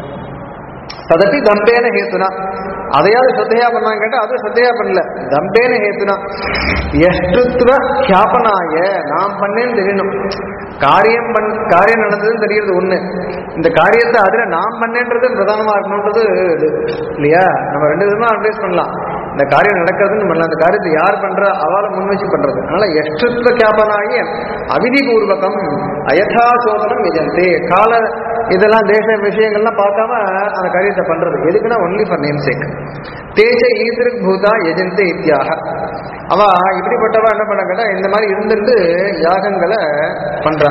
ததப்பி தம்பேன ஹேத்துனா அதையாவது ஸ்ரத்தையா பண்ணான்னு கேட்டா அது ஸ்ரத்தையா பண்ணல தம்பேன ஹேத்துனா எஷ்டுத்வ கியாபனாய நாம் பண்ணேன்னு தெரியணும் காரியம் பண் காரியம் நடந்ததுன்னு தெரியறது ஒண்ணு இந்த காரியத்தை அதுல நாம் பண்ணேன்றது பிரதானமா இருக்கணுன்றது இது இல்லையா நம்ம ரெண்டு விதமா அட்வைஸ் பண்ணலாம் இந்த காரியம் நடக்கிறதுன்னு பண்ணலாம் அந்த காரியத்தை யார் பண்றா அவளை முன் வச்சு பண்றது அதனால எஷ்டுத்வ கியாபனாய அவிதி பூர்வகம் அயதா சோதனம் எஜந்தே கால இதெல்லாம் தேச விஷயங்கள்லாம் பார்க்காம அந்த காரியத்தை பண்றது எதுக்குன்னா ஒன்லி ஃபார் நேம் சேக் தேஜ ஈதிருக் பூதா எஜந்தே இத்தியாக அவ இப்படிப்பட்டவ என்ன பண்ண கேட்டா இந்த மாதிரி இருந்துட்டு யாகங்களை பண்றா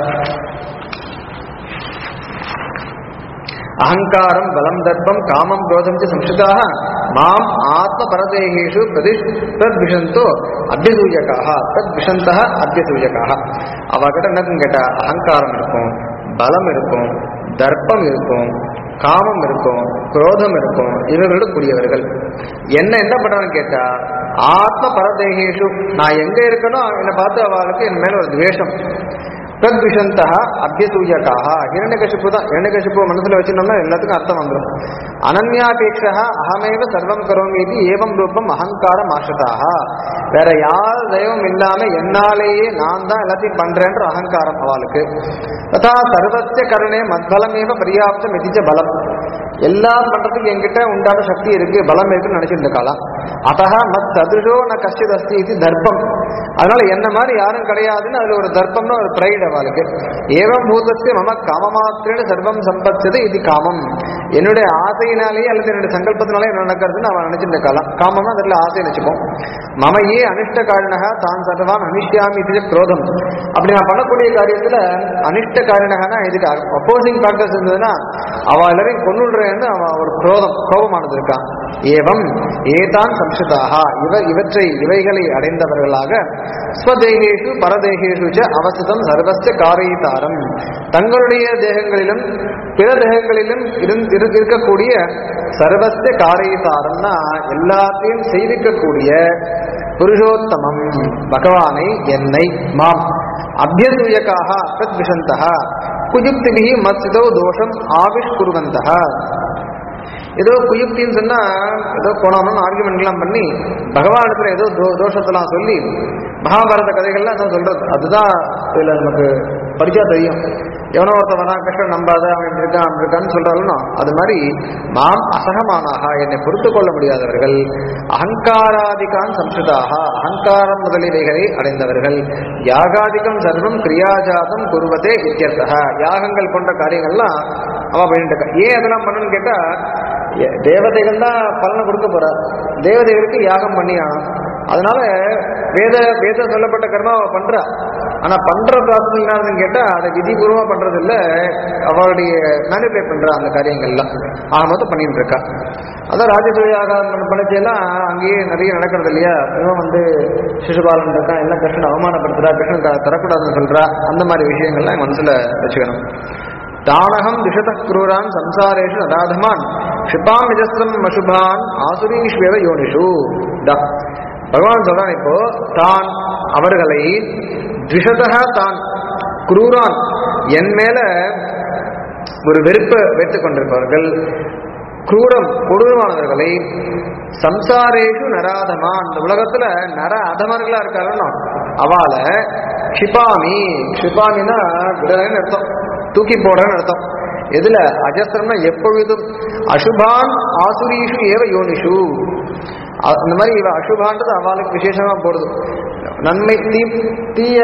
அகங்காரம் பலம் தர்ப்பம் காமம் குரோதம் ச சம்ஸ்கிருதாக மாம் ஆத்ம பரதேகேஷு பிரதி பிரத்விஷந்தோ அபியசூயக்காக பிரத்விஷந்தா அபியசூயக்காக அவகிட்ட என்னன்னு கேட்டா அகங்காரம் இருக்கும் பலம் இருக்கும் தர்ப்பம் இருக்கும் காமம் இருக்கும் குரோதம் இருக்கும் இவர்களோட கூடியவர்கள் என்ன என்ன பண்றான்னு கேட்டா ஆத்ம பரதேகேஷு நான் எங்க இருக்கனோ என்னை பார்த்து அவளுக்கு என் மேல ஒரு துவேஷம் தத்விஷந்தா அபியசூயக்காக ஹிரண்யகசிப்பு தான் ஹிரண்யகசிப்பு மனசுல வச்சிருந்தோம்னா எல்லாத்துக்கும் அர்த்தம் வந்துடும் அனன்யாபேட்சா அகமேவ சர்வம் கரோமி இது ஏவம் ரூபம் அகங்காரம் ஆசிரிதாக வேற யார் தெய்வம் இல்லாம என்னாலேயே நான் தான் எல்லாத்தையும் பண்றேன்ற அகங்காரம் அவளுக்கு ததா சர்வத்திய கருணே மத்பலமேவ பரியாப்தம் எதிச்ச பலம் எல்லாம் பண்றதுக்கு என்கிட்ட உண்டான சக்தி இருக்கு பலம் இருக்குன்னு நினைச்சிட்டு இருக்காளாம் அத்தக மத் சதுஷோ ந கஷ்டித் அஸ்தி இது தர்ப்பம் அதனால என்ன மாதிரி யாரும் கிடையாதுன்னு அதுல ஒரு தர்ப்பம்னு ஒரு பிரைட் அவளுக்கு ஏவம் பூதஸ்ய மம காமமாத்திரேன சர்வம் சம்பத்தது இது காமம் என்னுடைய ஆசையினாலேயே அல்லது என்னுடைய சங்கல்பத்தினாலே என்ன நடக்கிறதுன்னு அவன் நினைச்சிட்டு இருக்கலாம் காமம்னா அதில் ஆசை நினைச்சுப்போம் மம ஏ அனிஷ்ட காரணக தான் சர்வான் அனிஷ்யாமி இது குரோதம் அப்படி நான் பண்ணக்கூடிய காரியத்துல அனிஷ்ட காரணகனா இதுக்கு அப்போசிங் ஃபேக்டர்ஸ் இருந்ததுன்னா அவ எல்லாரையும் கொண்டுடுறேன்னு அவன் ஒரு குரோதம் கோபமானது இருக்கான் ஏவம் ஏதான் சம்ஸ்கிருதாக இவர் இவற்றை இவைகளை அடைந்தவர்களாக ஸ்வதேகேஷு பரதேகேஷு ச அவசிதம் சர்வஸ்ய காரயிதாரம் தங்களுடைய தேகங்களிலும் பிற தேகங்களிலும் இருந்- இரு- இருக்கக்கூடிய சர்வஸ்ய காரயிதாரம்னா எல்லாத்தையும் செய்விக்கக்கூடிய புருஷோத்தமம் பகவானை என்னை மாம் அபியசூயக்காக தத் விஷந்தः குயுக்திபிஹி மத்சிதோ தோஷம் ஆவிஷ்குருவந்தः ஏதோ குயுக்தின்னு சொன்னா ஏதோ போனோம்னு ஆர்குமெண்ட்லாம் பண்ணி பகவானிடத்துல ஏதோ தோ தோஷத்தெல்லாம் சொல்லி மகாபாரத கதைகள்லாம் ஏதோ சொல்றது அதுதான் இதுல நமக்கு படிச்சா தெரியும் எவனோ ஒருத்தன் வரான் கிருஷ்ணன் நம்பாத அவன் இப்படி இருக்கான் அப்படி இருக்கான்னு சொல்றாலும் அது மாதிரி மாம் அசகமானாக என்னை பொறுத்து கொள்ள முடியாதவர்கள் அகங்காராதிகான் சம்ஸ்கிருதாக அகங்காரம் முதலியவைகளை அடைந்தவர்கள் யாகாதிகம் சர்வம் கிரியாஜாதம் குருவதே இத்தியர்த்தக யாகங்கள் போன்ற காரியங்கள்லாம் அவன் பண்ணிட்டு இருக்கா ஏன் அதெல்லாம் பண்ணணும்னு கேட்டா எ- தேவதைகள் தான் பலனை கொடுக்க போறா தேவதைகளுக்கு யாகம் பண்ணி ஆகணும் அதனால வேத வேத சொல்லப்பட்ட கர்மா அவ பண்றா ஆனா பண்ற ப்ராசஸ் என்னதுன்னு கேட்டா அதை விதிபூர்வமா பண்றது இல்ல அவளுடைய மேனிபுலேட் பண்றா அந்த காரியங்கள்லாம் ஆக மொத்தம் பண்ணிட்டு இருக்கா அதான் ராஜசூயாக பண்ணிச்செல்லாம் அங்கேயே நிறைய நடக்கிறது இல்லையா இவன் வந்து சிசுபாலன் இருக்கான் எல்லாம் கிருஷ்ணன் அவமானப்படுத்துறா கிருஷ்ணன் த- தரக்கூடாதுன்னு சொல்றா அந்த மாதிரி விஷயங்கள்லாம் மனசுல வச்சுக்கணும் தானகம் திஷத குரூரான் சம்சாரேஷு நடாதமான் க்ஷிபாம் நிஜஸ்திரம் அசுபான் ஆசுரீஸ்வேவ யோனிஷு டா. பகவான் சொல்றான் இப்போ தான் அவர்களை திஷதா தான் குரூரான் என் மேல ஒரு வெறுப்பை வைத்துக் கொண்டிருப்பவர்கள் குரூரம் கொடூரமானவர்களை சம்சாரேஷு நராதமா இந்த உலகத்துல நர அதமர்களா இருக்காருன்னா அவளை க்ஷிபாமி க்ஷிபாமினா விடலைன்னு அர்த்தம் தூக்கி போடுறேன்னு அர்த்தம் எதுல அஜஸ்திரம்னா எப்பொழுதும் அசுபான் ஆசுரீஷு ஏவ யோனிஷு அ- அந்த மாதிரி இவ அசுபான்றது அவளுக்கு விசேஷமா போடுது நன்மை தீ தீய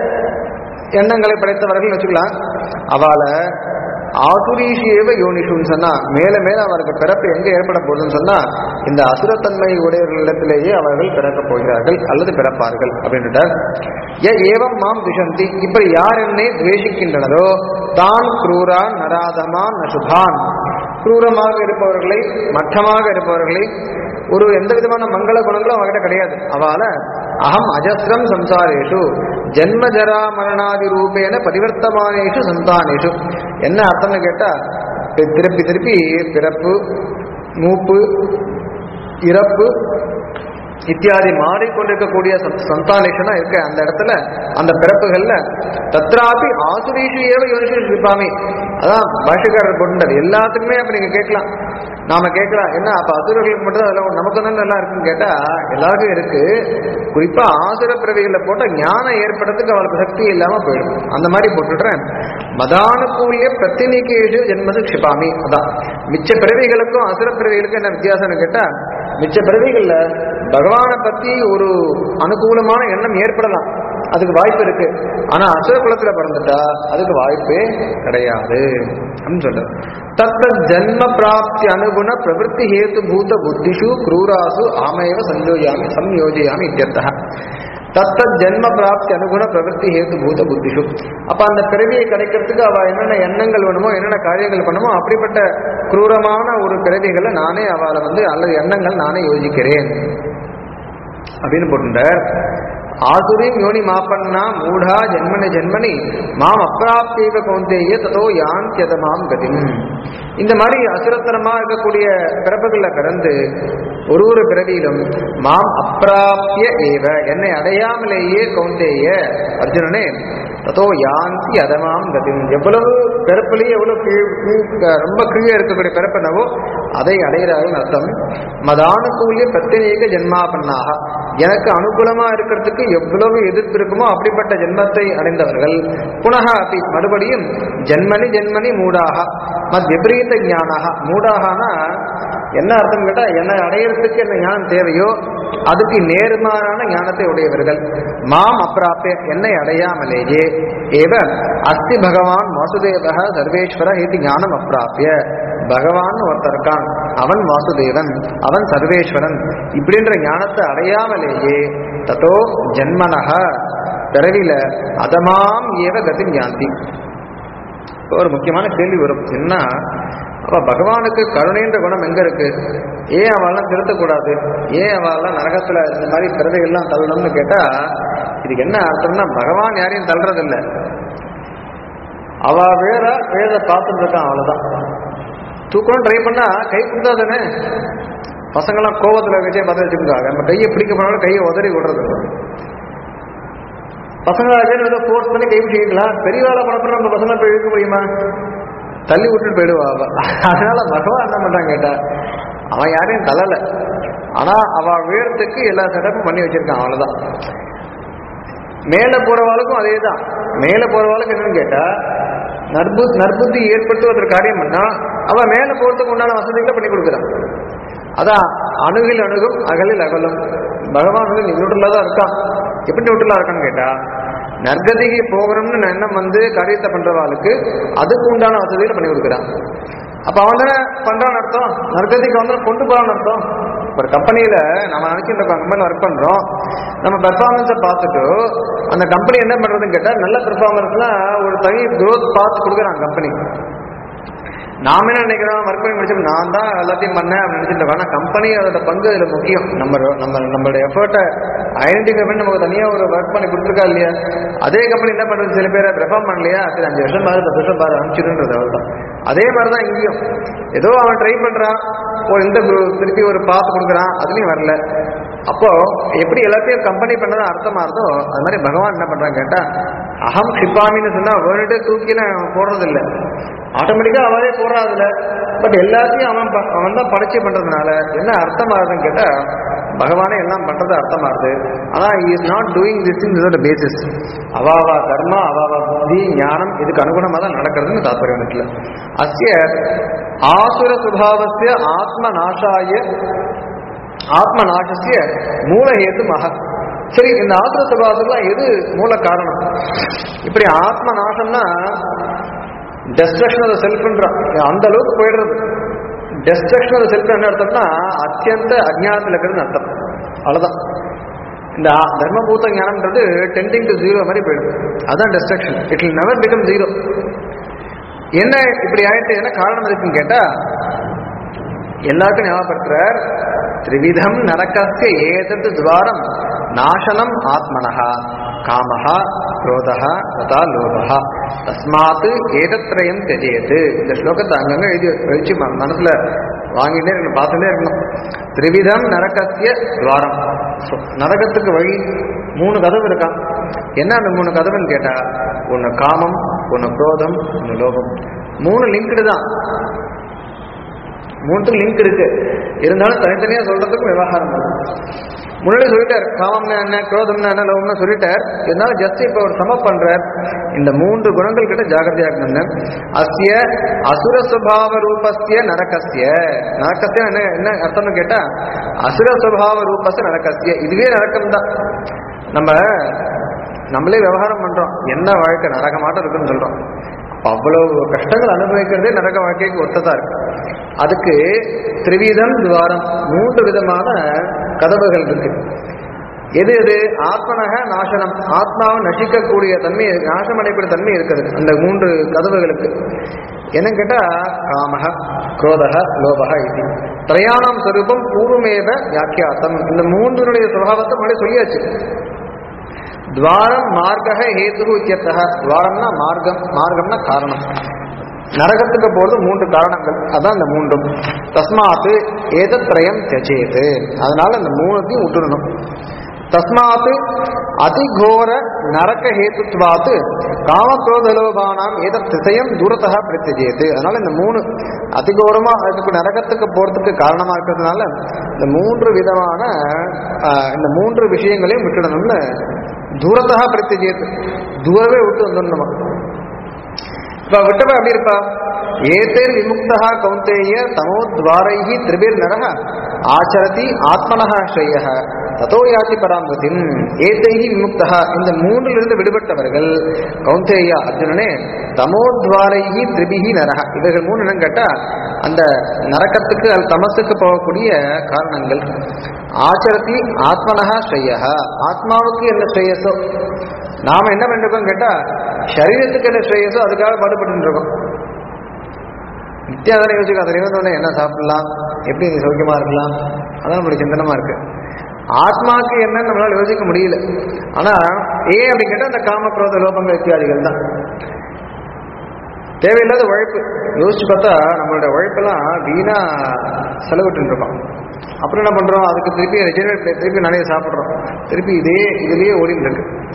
எண்ணங்களை படைத்தவர்கள் வச்சுக்கலாம் அவளை ஆசுரீஷியேவ யோனிஷுன்னு சொன்னா மேல மேல அவருக்கு பிறப்பு எங்க ஏற்பட போகுதுன்னு சொன்னா இந்த அசுரத்தன்மை உடையவர்களிடத்திலேயே அவர்கள் பிறக்கப் போகிறார்கள் அல்லது பிறப்பார்கள் அப்படின்னுட்டார் ஏ ஏவம் மாம் திஷந்தி இப்படி யார் என்னை துவேஷிக்கின்றனரோ தான் குரூரான் நராதமான் நசுபான் குரூரமாக இருப்பவர்களை மட்டமாக இருப்பவர்களை ஒரு எந்த விதமான மங்கள குணங்களும் அவகிட்ட கிடையாது அவள அகம் அஜஸ்ரம் சம்சாரேஷு ஜென்ம ஜரா மரணாதி ரூபேன பரிவர்த்தமானேஷு சந்தானேஷு என்ன அர்த்தம்னு கேட்டா தி- திருப்பி திருப்பி பிறப்பு மூப்பு இறப்பு இத்தியாதி மாறிக்கொண்டிருக்கக்கூடிய சந்த்- சந்தானேஷனா இருக்க அந்த இடத்துல அந்த பிறப்புகள்ல தத்ராபி ஆசுரீஷு ஏவ யோனிஷு இருப்பாமே அதான் பாஷக்காரர் போட்டுட்டார் எல்லாத்துக்குமே அப்ப நீங்க கேட்கலாம் நாம கேட்கலாம் என்ன அப்ப அசுரர்களுக்கு மட்டும் தான் அதெல்லாம் நமக்கு தான் நல்லா இருக்குன்னு கேட்டா எல்லாருக்கும் இருக்கு குறிப்பா ஆசுர பிறவிகளை போட்டா ஞானம் ஏற்படுறதுக்கு அவளுக்கு சக்தி இல்லாம போயிடும் அந்த மாதிரி போட்டுடுறேன் மதானுகூலிய பிரத்தினிகேஷு ஜென்மது க்ஷிபாமி அதான் மிச்ச பிறவிகளுக்கும் அசுர பிறவிகளுக்கும் என்ன வித்தியாசம்னு கேட்டா மிச்ச பிறவிகள்ல பகவானை பத்தி ஒரு அனுகூலமான எண்ணம் ஏற்படலாம் அதுக்கு வாய்ப்பு இருக்கு ஆனா அசுர குலத்துல பிறந்துட்டா அதுக்கு வாய்ப்பே கிடையாது அப்படின்னு சொல்ற தத்த ஜன்ம பிராப்தி அனுகுண பிரவருத்தி ஹேத்து பூத புத்திஷு क्रूरासु ஆமேவ சஞ்சோயாமி சம்யோஜயாமி இத்தியர்த்தः தத்த ஜென்ம பிராப்தி அனுகுண பிரவருத்தி ஹேத்து பூத புத்திஷு அப்ப அந்த பிறவியை கிடைக்கிறதுக்கு அவ என்னென்ன எண்ணங்கள் வேணுமோ என்னென்ன காரியங்கள் பண்ணுமோ அப்படிப்பட்ட குரூரமான ஒரு பிறவிகளை நானே அவளை வந்து அல்லது எண்ணங்கள் நானே யோசிக்கிறேன் அப்படின்னு போட்டுட்டார் ஆசுரிம் யோனி மாப்பன்னா மூடா ஜென்மனி ஜென்மனி மாம் அப்பிராப்தீவ கௌந்தேய ததோ யாந்தியதமாம் கதிம் இந்த மாதிரி அசுரத்தனமா இருக்கக்கூடிய பிறப்புகள்ல பிறந்து ஒரு ஒரு பிறவியிலும் மாம் அப்பிராப்திய ஏவ என்னை அடையாமலேயே கௌந்தேய அர்ஜுனனே ததோ யாந்தி அதமாம் கதிம் எவ்வளவு பிறப்பிலேயே எவ்வளவு கீழ் கீழ் ரொம்ப கீழே இருக்கக்கூடிய பிறப்பினவோ அதை அடைகிறார்கள் அர்த்தம் மதானுகூல்ய பிரத்தினேக ஜென்மாபன்னாக எனக்கு அனுகூலமா இருக்கிறதுக்கு எவ்வளவு எதிர்ப்பு இருக்குமோ அப்படிப்பட்ட ஜென்மத்தை அடைந்தவர்கள் புனக அப்படி மறுபடியும் ஜென்மனி ஜென்மனி மூடாக மத் விபரீத ஞானாக மூடாகனா என்ன அர்த்தம் கேட்டா என்னை அடையிறதுக்கு என்ன ஞானம் தேவையோ அதுக்கு நேர்மாறான ஞானத்தை உடையவர்கள் மாம் அப்பிராப்பிய என்னை அடையாமலேயே ஏவ அஸ்தி பகவான் வாசுதேவ சர்வேஸ்வர இது ஞானம் அப்பிராப்பிய பகவான் ஒருத்தர் இருக்கான் அவன் வாசுதேவன் அவன் சர்வேஸ்வரன் இப்படின்ற ஞானத்தை அடையாமலேயே ததோ ஜன்மனக பிறவில அதமாம் ஏவ கதி ஞாந்தி இப்போ ஒரு முக்கியமான கேள்வி வரும் என்ன அப்ப பகவானுக்கு கருணைன்ற குணம் எங்க இருக்கு ஏன் அவெல்லாம் திருத்தக்கூடாது ஏன் அவெல்லாம் நரகத்துல இந்த மாதிரி பிறவைகள்லாம் தள்ளணும்னு கேட்டா இதுக்கு என்ன அர்த்தம்னா பகவான் யாரையும் தள்ளுறதில்ல அவ வேற வேத பார்த்துட்டு இருக்கான் அவ்வளவுதான் தூக்கம் ட்ரை பண்ணா கை கொடுத்தா தானே பசங்கெல்லாம் கோவத்துல விஜய் பார்த்து வச்சுருக்காங்க நம்ம கையை பிடிக்க போனாலும் கையை உதறி விடுறது பசங்களாக பேர் ஏதோ ஃபோர்ஸ் பண்ணி கைப்பிடி இழுக்கலாம் பெரியவாளை பண்ணப்பறம் நம்ம பசங்களை போய் இழுக்க முடியுமா தள்ளி விட்டுட்டு போயிடுவா அவ அதனால பகவான் என்ன பண்றான் கேட்டா அவன் யாரையும் தள்ளல ஆனா அவ வீரத்துக்கு எல்லா செட்டப்பும் பண்ணி வச்சிருக்கான் அவ்வளவுதான் மேல போறவாளுக்கும் அதே தான் மேல போறவாளுக்கு என்னன்னு கேட்டா நற்பு நற்புத்தி ஏற்படுத்துவதற்கு காரியம் பண்ணா அவன் மேல போறதுக்கு உண்டான வசதிகளை பண்ணி கொடுக்குறான் அதான் அணுகில் அணுகும் அகலில் அகலும் பகவான் வந்து நியூட்ரலா தான் இருக்கான் எப்படி நியூட்ரலா இருக்கான்னு கேட்டா நற்கதிக்கு போகணும்னு எண்ணம் வந்து காரியத்தை பண்றவாளுக்கு அதுக்கு உண்டான வசதிகளை பண்ணி கொடுக்குறான் அப்ப அவன் தானே பண்றான்னு அர்த்தம் நற்கதிக்கு வந்து கொண்டு போறான்னு அர்த்தம் ஒரு கம்பெனியில நம்ம நினைச்சிட்டு இருக்கோம் கம்பெனியில் ஒர்க் பண்றோம் நம்ம பெர்ஃபார்மன்ஸை பார்த்துட்டு அந்த கம்பெனி என்ன பண்றதுன்னு கேட்டா நல்ல பெர்ஃபார்மன்ஸ்லாம் ஒரு தனி growth பார்த்து கொடுக்குறாங்க கம்பெனி நாம என்ன நினைக்கிறோம் ஒர்க் பண்ணி முடிச்சு நான் தான் எல்லாத்தையும் பண்ணேன் அப்படின்னு நினைச்சிட்டு இருக்கோம் ஆனா கம்பெனி அதோட பங்கு அதுல முக்கியம் நம்ம நம்ம நம்மளோட எஃபர்ட்டை ஐடென்டிஃபை பண்ணி நமக்கு தனியா ஒரு ஒர்க் பண்ணி கொடுத்துருக்கா இல்லையா அதே கம்பெனி என்ன பண்றது சில பேரை பெர்ஃபார்ம் பண்ணலையா சரி அஞ்சு வருஷம் பாரு பத்து வருஷம் பாரு அனுப்பிச்சிடுன்றது அவ்வளவுதான் அதே மாதிரிதான் இங்கேயும் ஏதோ அவன் ட்ரை பண்றான் ஒரு இந்த group திருப்பி ஒரு பாத்து கொடுக்குறான் அதுலயும் வரல அப்போ எப்படி எல்லாத்தையும் கம்பெனி பண்ணதான் அர்த்தமா இருந்தோ அது மாதிரி பகவான் என்ன பண்றான் கேட்டா அகம் க்ஷிப்பாமின்னு சொன்னா வேர்ல்டு தூக்கில போடுறது இல்லை ஆட்டோமேட்டிக்கா அவரே போடுறாதுல பட் எல்லாத்தையும் அவன் ப- அவன் தான் படைச்சு பண்றதுனால என்ன அர்த்தம் ஆகுதுன்னு கேட்டா பகவானே எல்லாம் பண்றது அர்த்தமாகுது ஆனா is not doing this in இதோட பேசிஸ் அவாவா கர்மா அவாவா புத்தி ஞானம் இதுக்கு அனுகுணமா தான் நடக்கிறதுன்னு தாற்பயம் இருக்குல்ல அஸ்ய ஆசுர சுபாவசிய ஆத்ம நாசாய ஆத்ம நாசசிய மூலஹேத்து மக சரி இந்த ஆசுர சுபாவத்துக்குலாம் எது மூல காரணம் இப்படி ஆத்ம நாசம்னா டெஸ்ட்ரக்ஷன் ஆஃப் செல்ஃப்ன்றான் அந்த அளவுக்கு போயிடுறது டெஸ்ட்ரக்ஷன் ஆஃப் செல்ஃப் என்ன அர்த்தம்னா அத்தியந்த அஜ்ஞானத்தில் இருக்கிறது அர்த்தம் அவ்வளவுதான் இந்த ஆ- தர்மபூத ஞானம்ன்றது டெண்டிங் டு ஜீரோ மாதிரி போயிடும் அதான் destruction it will never become zero என்ன இப்படி ஆயிட்டு என்ன காரணம் இருக்குன்னு கேட்டா எல்லாருக்கும் ஞாபகப்படுத்துறார் திரிவிதம் நரக்கஸ்ய ஏதத் துவாரம் நாசனம் ஆத்மனஹா காமஹா குரோதஹா ததா லோபஹா தஸ்மாத் ஏதத்ரயம் தெஜேது இந்த ஸ்லோகத்தை அங்கங்க எழுதி வச்சு ம- மனசுல வாங்கிட்டே இருக்கணும் பார்த்துட்டே இருக்கணும் திரிவிதம் நரகத்திய துவாரம் So, நரகத்துக்கு வழி மூணு கதவு இருக்கான் என்ன அந்த மூணு கதவுன்னு கேட்டா ஒன்னு காமம் ஒன்னு குரோதம் ஒன்னு லோபம் மூணு லிங்க்டு தான் மூணுத்துக்கு லிங்க் இருக்கு இருந்தாலும் தனித்தனியா சொல்றதுக்கு விவகாரம் இருக்கு. முன்னாடி சொல்லிட்டார் காமம்னா என்ன குரோதம்னா என்ன லோகம்னா சொல்லிட்டார் இருந்தாலும் ஜஸ்ட் இப்ப ஒரு சம பண்றார் இந்த மூன்று குணங்கள் கிட்ட ஜாகிரதையா இருக்கணும் அஸ்ய அசுர சுபாவ ரூபஸ்ய நரகஸ்ய நரகஸ்ய என்ன என்ன அர்த்தம்னு கேட்டா அசுர சுபாவ ரூபஸ்ய நரகஸ்ய இதுவே நரக்கம் தான் நம்ம நம்மளே விவகாரம் பண்றோம் என்ன வாழ்க்கை நரகமாட்டம் இருக்குன்னு சொல்றோம் அவ்வளவு கஷ்டங்கள் அனுபவிக்கிறதே நரக வாழ்க்கைக்கு ஒத்ததா இருக்கு அதுக்கு திரிவிதம் துவாரம் மூன்று விதமான கதவுகள் இருக்கு எது எது ஆத்மனக நாசனம் ஆத்மாவை நசிக்கக்கூடிய தன்மை நாசம் அடையக்கூடிய தன்மை இருக்குது அந்த மூன்று கதவுகளுக்கு என்னன்னு கேட்டா காமக குரோதக லோபக இது திரையாணம் ஸ்வரூபம் பூர்வமேவ வியாக்கியாத்தம் இந்த மூன்றுடைய சுபாவத்தை முன்னாடி சொல்லியாச்சு துவாரம் மார்க்க ஹேது இத்தியர்த்தக துவாரம்னா மார்க்கம் மார்க்கம்னா காரணம் நரகத்துக்கு போறது மூன்று காரணங்கள் அதான் இந்த மூன்றும் தஸ்மாத் ஏதத்ரயம் தியஜேது அதனால இந்த மூணுத்தையும் விட்டுடணும் தஸ்மாத் அதிகோர நரக ஹேத்துவாத் காமக்ரோதலோபானாம் ஏதத் திசையம் தூரத்தக பிரத்யஜேது அதனால இந்த மூணு அதிகோரமா அதுக்கு நரகத்துக்கு போறதுக்கு காரணமா இருக்கிறதுனால இந்த மூன்று விதமான ஆஹ், இந்த மூன்று விஷயங்களையும் விட்டுடணும்னு தூரத்தக பிரத்யஜேது தூரவே விட்டு வந்துடணுமா இப்ப விட்டவ எப்படி இருப்பா ஏதேர் விமுக்தா கௌந்தேய தமோத்வாரைஹி திரிபிர் நரக ஆச்சரதி ஆத்மனஹ ஸ்ரேய ததோ யாதி பராமதிம் ஏதைஹி விமுக்தா இந்த மூன்றிலிருந்து விடுபட்டவர்கள் கௌந்தேயா அர்ஜுனனே தமோத்வாரைஹி திரிபிஹி நரக இவர்கள் மூணு என்னன்னு கேட்டா அந்த நரக்கத்துக்கு அது தமசுக்கு போகக்கூடிய காரணங்கள் ஆச்சரதி ஆத்மனஹ ஸ்ரேய ஆத்மாவுக்கு என்ன ஸ்ரேயஸோ நாம என்ன பண்ணிருக்கோம் கேட்டா சரீரத்துக்கு என்ன ஸ்ரேயஸோ அதுக்காக பாடுபட்டு இருக்கோம் நித்தியம் அதனை யோசிக்கும் அதை இருந்தோடனே என்ன சாப்பிடலாம் எப்படி நீ சௌக்கியமா இருக்கலாம் அதான் நம்மளுடைய சிந்தனமா இருக்கு ஆத்மாக்கு என்னன்னு நம்மளால யோசிக்க முடியல ஆனா ஏன் அப்படின்னு கேட்டா அந்த காமக்ரோத லோபங்கள் இத்தியாதிகள் தான் தேவையில்லாத உழைப்பு யோசிச்சு பார்த்தா நம்மளோட உழைப்பெல்லாம் வீணா செலவிட்டு இருக்கோம் அப்புறம் என்ன பண்றோம் அதுக்கு திருப்பி ரெஜெனரேட் திருப்பி நிறைய சாப்பிட்றோம் திருப்பி இதே இதுலயே ஓடிட்டு இருக்கு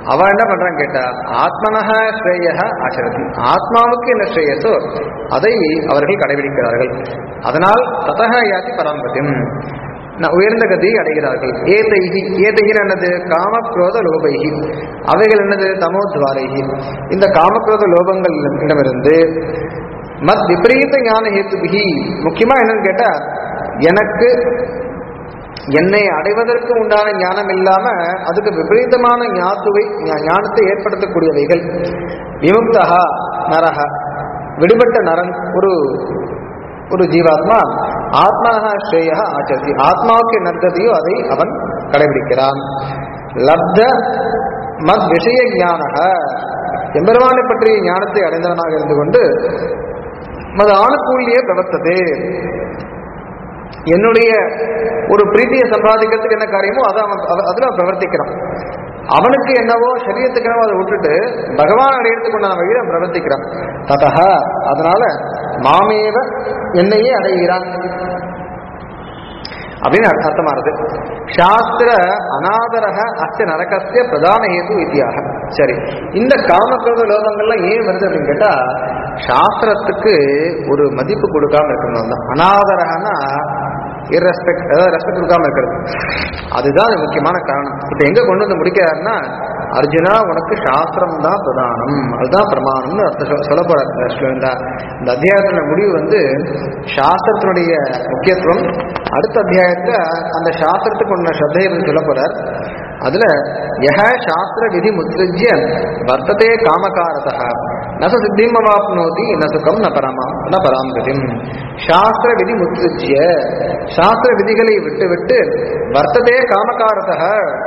அவ என்ன பண்றான்னு கேட்டா ஆத்மனக ஸ்ரேய ஆச்சரதி ஆத்மாவுக்கு என்ன ஸ்ரேயஸோ அதை அவர்கள் கடைபிடிக்கிறார்கள் அதனால் ததக யாதி பராம்பத்தியம் ந- உயர்ந்த கதியை அடைகிறார்கள் ஏதைகி ஏதைகின்னு என்னது காமக்ரோத லோபைகி அவைகள் என்னது தமோத்வாரைகி இந்த காமக்ரோத லோபங்கள் இடமிருந்து மத் விபரீத ஞான ஹேத்துபிகி முக்கியமா என்னன்னு கேட்டா எனக்கு என்னை அடைவதற்கு உண்டான ஞானம் இல்லாம அதுக்கு விபரீதமான ஞாத்துவை ஞா- ஞானத்தை ஏற்படுத்தக்கூடியவைகள் விமுக்தகா நரக விடுபட்ட நரன் ஒரு ஒரு ஜீவாத்மா ஆத்மனக ஸ்ரேய ஆச்சரி ஆத்மாவுக்கு நற்கதியோ அதை அவன் கடைபிடிக்கிறான் லப்த மத் விஷய ஞானக எம்பெருமானை பற்றிய ஞானத்தை அடைந்தவனாக இருந்து கொண்டு மது ஆணுக்கூலியே பிரவர்த்ததே என்னுடைய ஒரு பிரீத்தியை சம்பாதிக்கிறதுக்கு என்ன காரியமோ அதை அவன் அத- அதுல அவன் பிரவர்த்திக்கிறான் அவனுக்கு என்னவோ சரீரத்துக்கு என்னவோ அதை விட்டுட்டு பகவான் அடையறதுக்கு உண்டான வழியில அவன் பிரவர்த்திக்கிறான் ததக அதனால மாமேவ என்னையே அடைகிறான் அப்படின்னு அர்த்த- அர்த்தமானது சாஸ்திர அநாதரக அஸ்ய நரகஸ்ய பிரதான ஹேது வித்தியாக சரி இந்த காமக்ரோத லோகங்கள்லாம் ஏன் வருது அப்படின்னு கேட்டா சாஸ்திரத்துக்கு ஒரு மதிப்பு கொடுக்காம இருக்கணும் தான் அநாதரகனா இர்ரெஸ்பெக்ட் அதாவது ரெஸ்பெக்ட் கொடுக்காம இருக்கிறது அதுதான் அது முக்கியமான காரணம் இப்ப எங்க கொண்டு வந்து முடிக்கிறாருன்னா அர்ஜுனா உனக்கு சாஸ்திரம் தான் பிரதானம் அதுதான் பிரமாணம்னு அர்த்தம் சொல்ல- சொல்ல போறார் இந்த ஸ்லோ- இந்த இந்த அத்தியாயத்தின முடிவு வந்து சாஸ்திரத்தினுடைய முக்கியத்துவம் அடுத்த அத்தியாயத்துல அந்த சாஸ்திரத்துக்கு உள்ள ஸ்ரத்தையை பற்றி சொல்ல போறார் அதுல யஹ சாஸ்திர விதி முத்ரிஜ்ய வர்த்ததே காமகாரதः ந ச சித்திம் அவாப்னோதி ந சுகம் ந பரமா ந பராம் கதிம் சாஸ்திர விதி முத்ரிஜ்ய சாஸ்திர விதிகளை விட்டு விட்டு வர்த்ததே காமகாரதः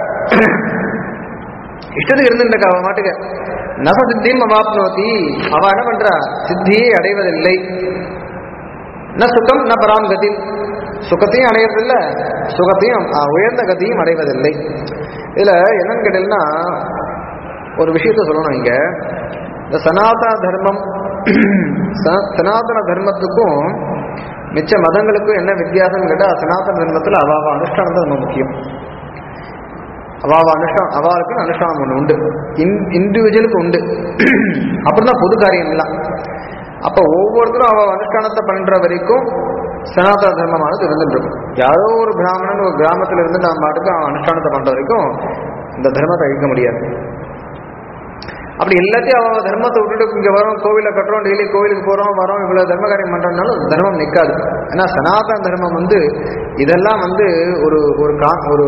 இஷ்டத்துக்கு இருந்துட்டு அவன் மாட்டுக்கு நச சித்தியும் அவாப்னோதி அவ என்ன பண்றா சித்தியை அடைவதில்லை ந சுகம் ந பராம் கதி சுகத்தையும் அடையறதில்ல சுகத்தையும் ஆ, உயர்ந்த கதியும் அடைவதில்லை இதுல என்னன்னு கேட்டீங்கன்னா ஒரு விஷயத்த சொல்லணும் இங்க இந்த சனாதன தர்மம் ச- சனாதன தர்மத்துக்கும் மிச்ச மதங்களுக்கும் என்ன வித்தியாசம் கேட்டா சனாதன தர்மத்துல அவாவ அனுஷ்டானம் தான் ரொம்ப முக்கியம் அவாவ அனுஷ்டானம் அவாளுக்கு அனுஷ்டானம் ஒன்று உண்டு இன் இண்டிவிஜுவலுக்கு உண்டு அப்புறம் தான் பொது காரியம் எல்லாம் அப்ப ஒவ்வொருத்தரும் அவ அனுஷ்டானத்தை பண்ற வரைக்கும் சனாதன தர்மமானது இருந்துட்டு இருக்கும் யாரோ ஒரு பிராமணன் ஒரு கிராமத்துல இருந்து நம்ம பாட்டுக்கு அவன் அனுஷ்டானத்தை பண்ற வரைக்கும் இந்த தர்மத்தை அழிக்க முடியாது அப்படி எல்லாத்தையும் அவ தர்மத்தை விட்டுட்டு இங்க வரோம் கோவில கட்டுறோம் டெய்லி கோவிலுக்கு போறோம் வரோம் இவ்வளவு தர்ம காரியம் பண்றதுனாலும் தர்மம் நிக்காது ஏன்னா சனாதன தர்மம் வந்து இதெல்லாம் வந்து ஒரு ஒரு கா ஒரு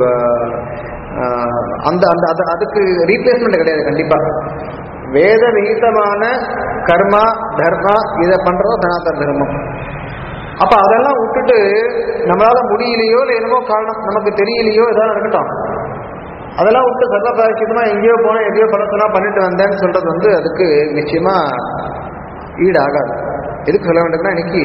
ஆஹ், அந்த அந்த அது- அதுக்கு ரீப்ளேஸ்மெண்ட் கிடையாது கண்டிப்பா வேத விகிதமான கர்மா தர்மா இதை பண்றதும் சனாதன தர்மம் அப்ப அதெல்லாம் விட்டுட்டு நம்மளால முடியலையோ இல்லை என்னமோ காரணம் நமக்கு தெரியலையோ ஏதாவது இருக்கட்டும் அதெல்லாம் விட்டு சர்வ பிராயச்சித்தமா எங்கேயோ போனேன் எங்கேயோ பணத்தெல்லாம் பண்ணிட்டு வந்தேன்னு சொல்றது வந்து அதுக்கு நிச்சயமா ஈடு ஆகாது எதுக்கு சொல்ல வேண்டும்னா இன்னைக்கு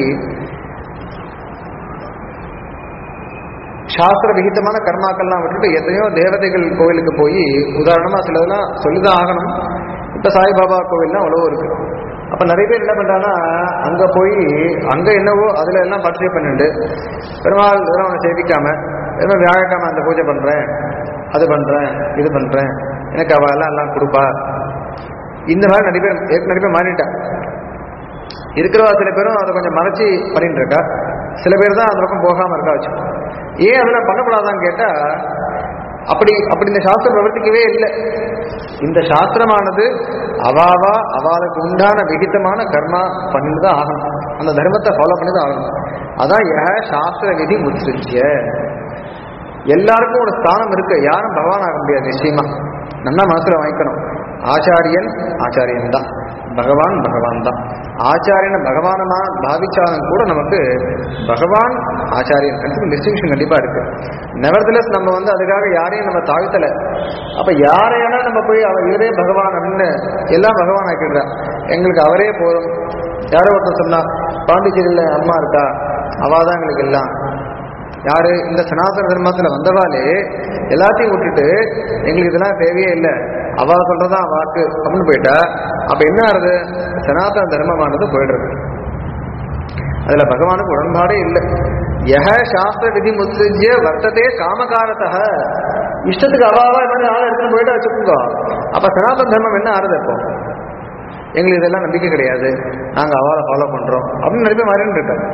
சாஸ்திர விகிதமான கர்மாக்கள்லாம் விட்டுட்டு எத்தனையோ தேவதைகள் கோவிலுக்கு போய் உதாரணமா சிலதெல்லாம் சொல்லிதான் ஆகணும் இப்ப சாய்பாபா கோவில்லாம் அவ்வளோ இருக்கு அப்ப நிறைய பேர் என்ன பண்றாங்கன்னா அங்க போய் அங்க என்னவோ அதுல எல்லாம் பார்ட்டிசிபேட் பண்ணிட்டு பெருமாள் இதெல்லாம் அவனை சேவிக்காம வெறும் வியாழக்கிழமை அந்த பூஜை பண்றேன் அது பண்றேன் இது பண்றேன் எனக்கு அவ எல்லாம் எல்லாம் கொடுப்பா இந்த மாதிரி நிறைய பேர் ஏற்கனவே நிறைய பேர் மாறிட்டா இருக்கிறவா சில பேரும் அதை கொஞ்சம் மறைச்சி பண்ணிட்டு இருக்கா சில பேர் தான் அந்த பக்கம் போகாம இருக்கா வச்சு ஏன் அதெல்லாம் பண்ணக்கூடாதான்னு கேட்டா அப்படி அப்படி இந்த சாஸ்திரம் பிரவர்த்திக்கவே இல்லை இந்த சாஸ்திரமானது அவாவா அவளுக்கு உண்டான விகிதமான கர்மா பண்ணிட்டு தான் ஆகணும் அந்த தர்மத்தை ஃபாலோ பண்ணி தான் ஆகணும் அதான் ய சாஸ்திர விதி முத்ரிஜ்ய எல்லாருக்கும் ஒரு ஸ்தானம் இருக்கு யாரும் பகவான் ஆக முடியாது நிச்சயமா நல்லா மனசுல வாங்கிக்கணும் ஆச்சாரியன் ஆச்சாரியன் தான் பகவான் பகவான் தான் ஆச்சாரியனை பகவானமா பாவிச்சாலும் கூட நமக்கு பகவான் ஆச்சாரியன் டிஸ்டிங்ஷன் கண்டிப்பா இருக்கு நெவர்தலஸ் நம்ம வந்து அதுக்காக யாரையும் நம்ம தாழ்த்தல அப்ப யாரையானா நம்ம போய் அவர் இவரே பகவான் அப்படின்னு எல்லாம் பகவான் ஆக்கிடுறா எங்களுக்கு அவரே போதும் யாரோ ஒருத்தர் சொன்னா பாண்டிச்சேரியில அம்மா இருக்கா அவாதான் எங்களுக்கு எல்லாம் யாரு இந்த சனாதன தர்மத்துல வந்தவாலே எல்லாத்தையும் விட்டுட்டு எங்களுக்கு இதெல்லாம் தேவையே இல்லை அவா சொல்றதான் வாக்கு அப்படின்னு போயிட்டா அப்ப என்ன ஆறுது சனாதன தர்மமானது போயிடுறது அதுல பகவானுக்கு உடன்பாடே இல்லை யஹ சாஸ்திர விதி முத்ரிஜ்ய வர்த்ததே காமகாரத்தக இஷ்டத்துக்கு அவாவா இது மாதிரி ஆளை எடுத்துட்டு போயிட்டு வச்சுக்கோங்க அப்ப சனாதன தர்மம் என்ன ஆறுது இப்போ எங்களுக்கு இதெல்லாம் நம்பிக்கை கிடையாது நாங்க அவாவை ஃபாலோ பண்றோம் அப்படின்னு நிறைய பேர் மாறின்னு இருக்காங்க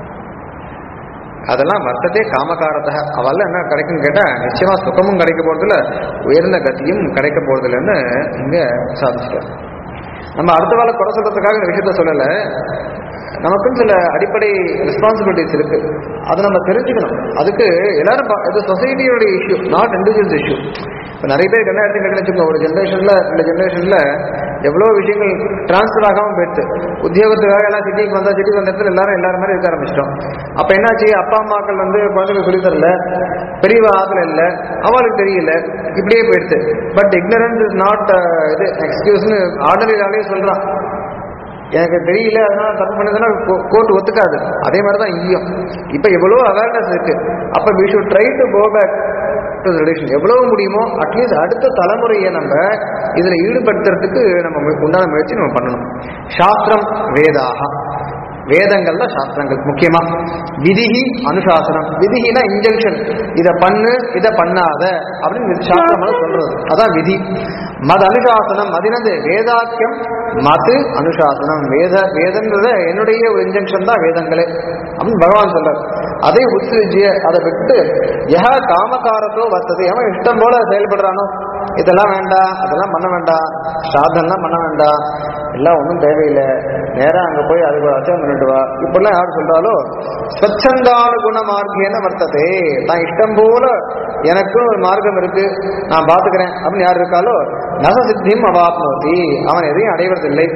அதெல்லாம் வர்த்ததே காமகாரத அவள் என்ன கிடைக்கும் கேட்டா நிச்சயமா சுகமும் கிடைக்க போறதில்ல உயர்ந்த கத்தியும் கிடைக்க போறதில்லைன்னு இங்க சாதிச்சிட்டார் நம்ம அடுத்த வேலை குறை சொல்றதுக்காக இந்த விஷயத்த சொல்லல நமக்குன்னு சில அடிப்படை ரெஸ்பான்சிபிலிட்டிஸ் இருக்கு அதை நம்ம தெரிஞ்சுக்கணும் அதுக்கு எல்லாரும் பா- இது சொசைட்டியோட இஷ்யூ நாட் இண்டிவிஜுவல்ஸ் இஷ்யூ இப்போ நிறைய பேருக்கு என்ன எடுத்துக்கிட்டு வச்சுக்கோங்க ஒரு ஜென்ரேஷன்ல ரெண்டு ஜென்ரேஷன்ல எவ்வளோ விஷயங்கள் டிரான்ஸ்ஃபர் ஆகாம போயிடுச்சு உத்தியோகத்துக்காக எல்லாம் சிட்டிக்கு வந்தா சிட்டிக்கு வந்த இடத்துல எல்லாரும் எல்லாரும் மாதிரி இருக்க ஆரம்பிச்சிட்டோம் அப்ப என்னாச்சு அப்பா அம்மாக்கள் வந்து குழந்தைகள் சொல்லித் தரல பெரியவா ஆத்துல இல்ல அவளுக்கு தெரியல இப்படியே போயிடுச்சு பட் ignorance இஸ் நாட் இது எக்ஸ்கியூஸ்னு ஆர்டினரி ஆளே சொல்றான் எனக்கு தெரியல அதனால தப்பு பண்ணதுன்னா கோர்ட் ஒத்துக்காது அதே மாதிரி தான் இங்கேயும் இப்போ எவ்வளோ அவேர்னஸ் இருக்கு அப்போ we should try to go back to relation எவ்வளவு முடியுமோ அட்லீஸ்ட் அடுத்த தலைமுறையை நம்ம இதில் ஈடுபடுத்துறதுக்கு நம்ம மு- உண்டான முயற்சி நம்ம பண்ணணும் சாஸ்திரம் வேதாக வேதங்கள் தான் சாஸ்திரங்கள் முக்கியமா விதிஹி அனுசாசனம் விதிஹினா இன்ஜெக்ஷன் இதை பண்ணு இதை பண்ணாத அப்படின்னு சாஸ்திரம் சொல்றது அதான் விதி மத அனுசாசனம் அதினது வேதாக்கியம் மது அனுசாசனம் வேத வேதன்றத என்னுடைய ஒரு இன்ஜெக்ஷன் தான் வேதங்களே அப்படின்னு பகவான் சொல்றார் அதை உத்ஸிஜிய அதை விட்டு யஹ காமகாரத்தோ வர்த்தது எவன் இஷ்டம் போல செயல்படுறானோ இதெல்லாம் வேண்டாம் அதெல்லாம் பண்ண வேண்டாம் சாதனம்லாம் பண்ண வேண்டாம் எல்லாம் ஒன்றும் தேவையில்லை நேரா அங்க போய் அதுக்கு ஒரு அச்சம் பண்ணிட்டு வா இப்படிலாம் யார் சொல்றாலோ ஸ்வச்சந்தானுகுண மார்க்கேன வர்த்ததே நான் இஷ்டம் போல எனக்கும் ஒரு மார்க்கம் இருக்கு நான் பாத்துக்கிறேன் அப்படின்னு யார் இருக்காலோ நச சித்தியும் அவாப்னோதி அவன் எதையும் அடைவதில்லை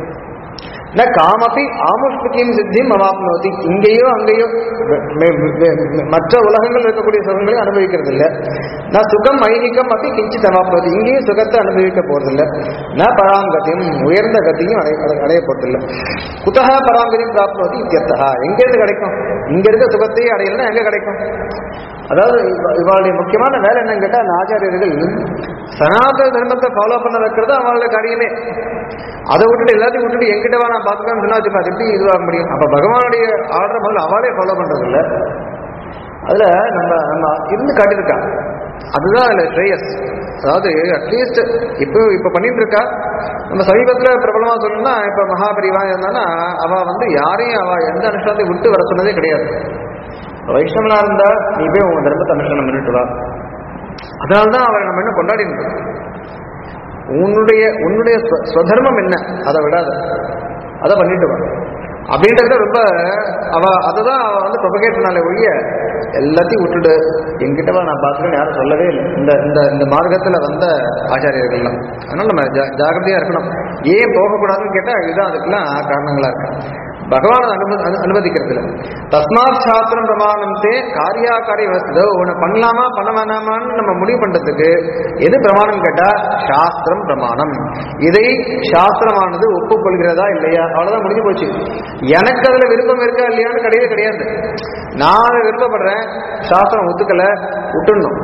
ந காமப்பி ஆமுஷ்மிகியும் சித்தியும் அவாப்னோதி இங்கேயோ அங்கேயோ வெ- வெ- வெ- வெ- மற்ற உலகங்கள் இருக்கக்கூடிய சுகங்களையும் அனுபவிக்கிறது இல்ல ந சுகம் ஐனிகம் அப்படி கிஞ்சித் அவாப்னோதி இங்கேயும் சுகத்தை அனுபவிக்க போறதில்ல ந பராங்கதியும் உயர்ந்த கதியும் அடைய அடைய- அடைய போறதில்ல குதக பராங்கதியும் பிராப்னோதி இத்தியர்த்தா எங்க இருந்து கிடைக்கும் இங்க இருக்க சுகத்தையே அடையலன்னா எங்க கிடைக்கும் அதாவது இவ- இவளுடைய முக்கியமான வேலை என்னன்னு கேட்டா அந்த ஆச்சாரியர்கள் சனாதன தர்மத்தை ஃபாலோ பண்ண வைக்கிறது அவங்களோட காரியமே அதை விட்டுட்டு எல்லாத்தையும் விட்டுட்டு எங்கிட்ட வா நான் பார்த்துக்கலாம்னு சொன்னா வச்சுப்பா அது எப்படி இதுவாக முடியும் அப்ப பகவானுடைய ஆர்டர் முதல்ல அவளே ஃபாலோ பண்றது இல்ல அதுல நம்ம நம்ம இருந்து காட்டியிருக்கா அதுதான் அதுல ஸ்ரேயஸ் அதாவது அட்லீஸ்ட் இப்போ இப்போ பண்ணிட்டு இருக்கா நம்ம சமீபத்துல பிரபலமா சொல்லணும்னா இப்ப மகாபரிவா இருந்தானா அவ வந்து யாரையும் அவ எந்த அனுஷ்டானத்தையும் விட்டு வர சொன்னதே கிடையாது வைஷ்ணவனா இருந்தா நீ போய் உங்க தர்மத்தை அனுஷ்டானம் பண்ணிட்டு வா அதனால்தான் அவரை நம்ம என்ன கொண்டாடிட்டு இருக்கோம் உன்னுடைய உன்னுடைய ஸ்வ- ஸ்வதர்மம் என்ன அதை விடாத அதை பண்ணிட்டு வா அப்படின்றத ரொம்ப அவ அதை தான் அவ வந்து ப்ரொபகேட் பண்ணாலே ஒழிய எல்லாத்தையும் விட்டுடு என்கிட்ட வா நான் பார்த்துக்கன்னு யாரும் சொல்லவே இல்லை இந்த இந்த இந்த மார்க்கத்துல வந்த ஆச்சாரியர்கள்லாம் அதனால நம்ம ஜா ஜாகிரதையா இருக்கணும் ஏன் போகக்கூடாதுன்னு கேட்டா இதுதான் அதுக்கெல்லாம் காரணங்களா இருக்கு பகவான் அனுமதி அனு- அனுமதிக்கிறது இல்லை தஸ்மாத் சாஸ்திரம் பிரமாணத்தே காரியாக்காரிய வசதோ உன்னை பண்ணலாமா பண்ண வேணாமான்னு நம்ம முடிவு பண்றதுக்கு எது பிரமாணம் கேட்டா சாஸ்திரம் பிரமாணம் இதை சாஸ்திரமானது ஒப்புக்கொள்கிறதா இல்லையா அவ்வளவுதான் முடிஞ்சு போச்சு எனக்கு அதுல விருப்பம் இருக்கா இல்லையான்னு கிடையவே கிடையாது நான் அதை விருப்பப்படுறேன் சாஸ்திரம் ஒத்துக்கல விட்டுடணும்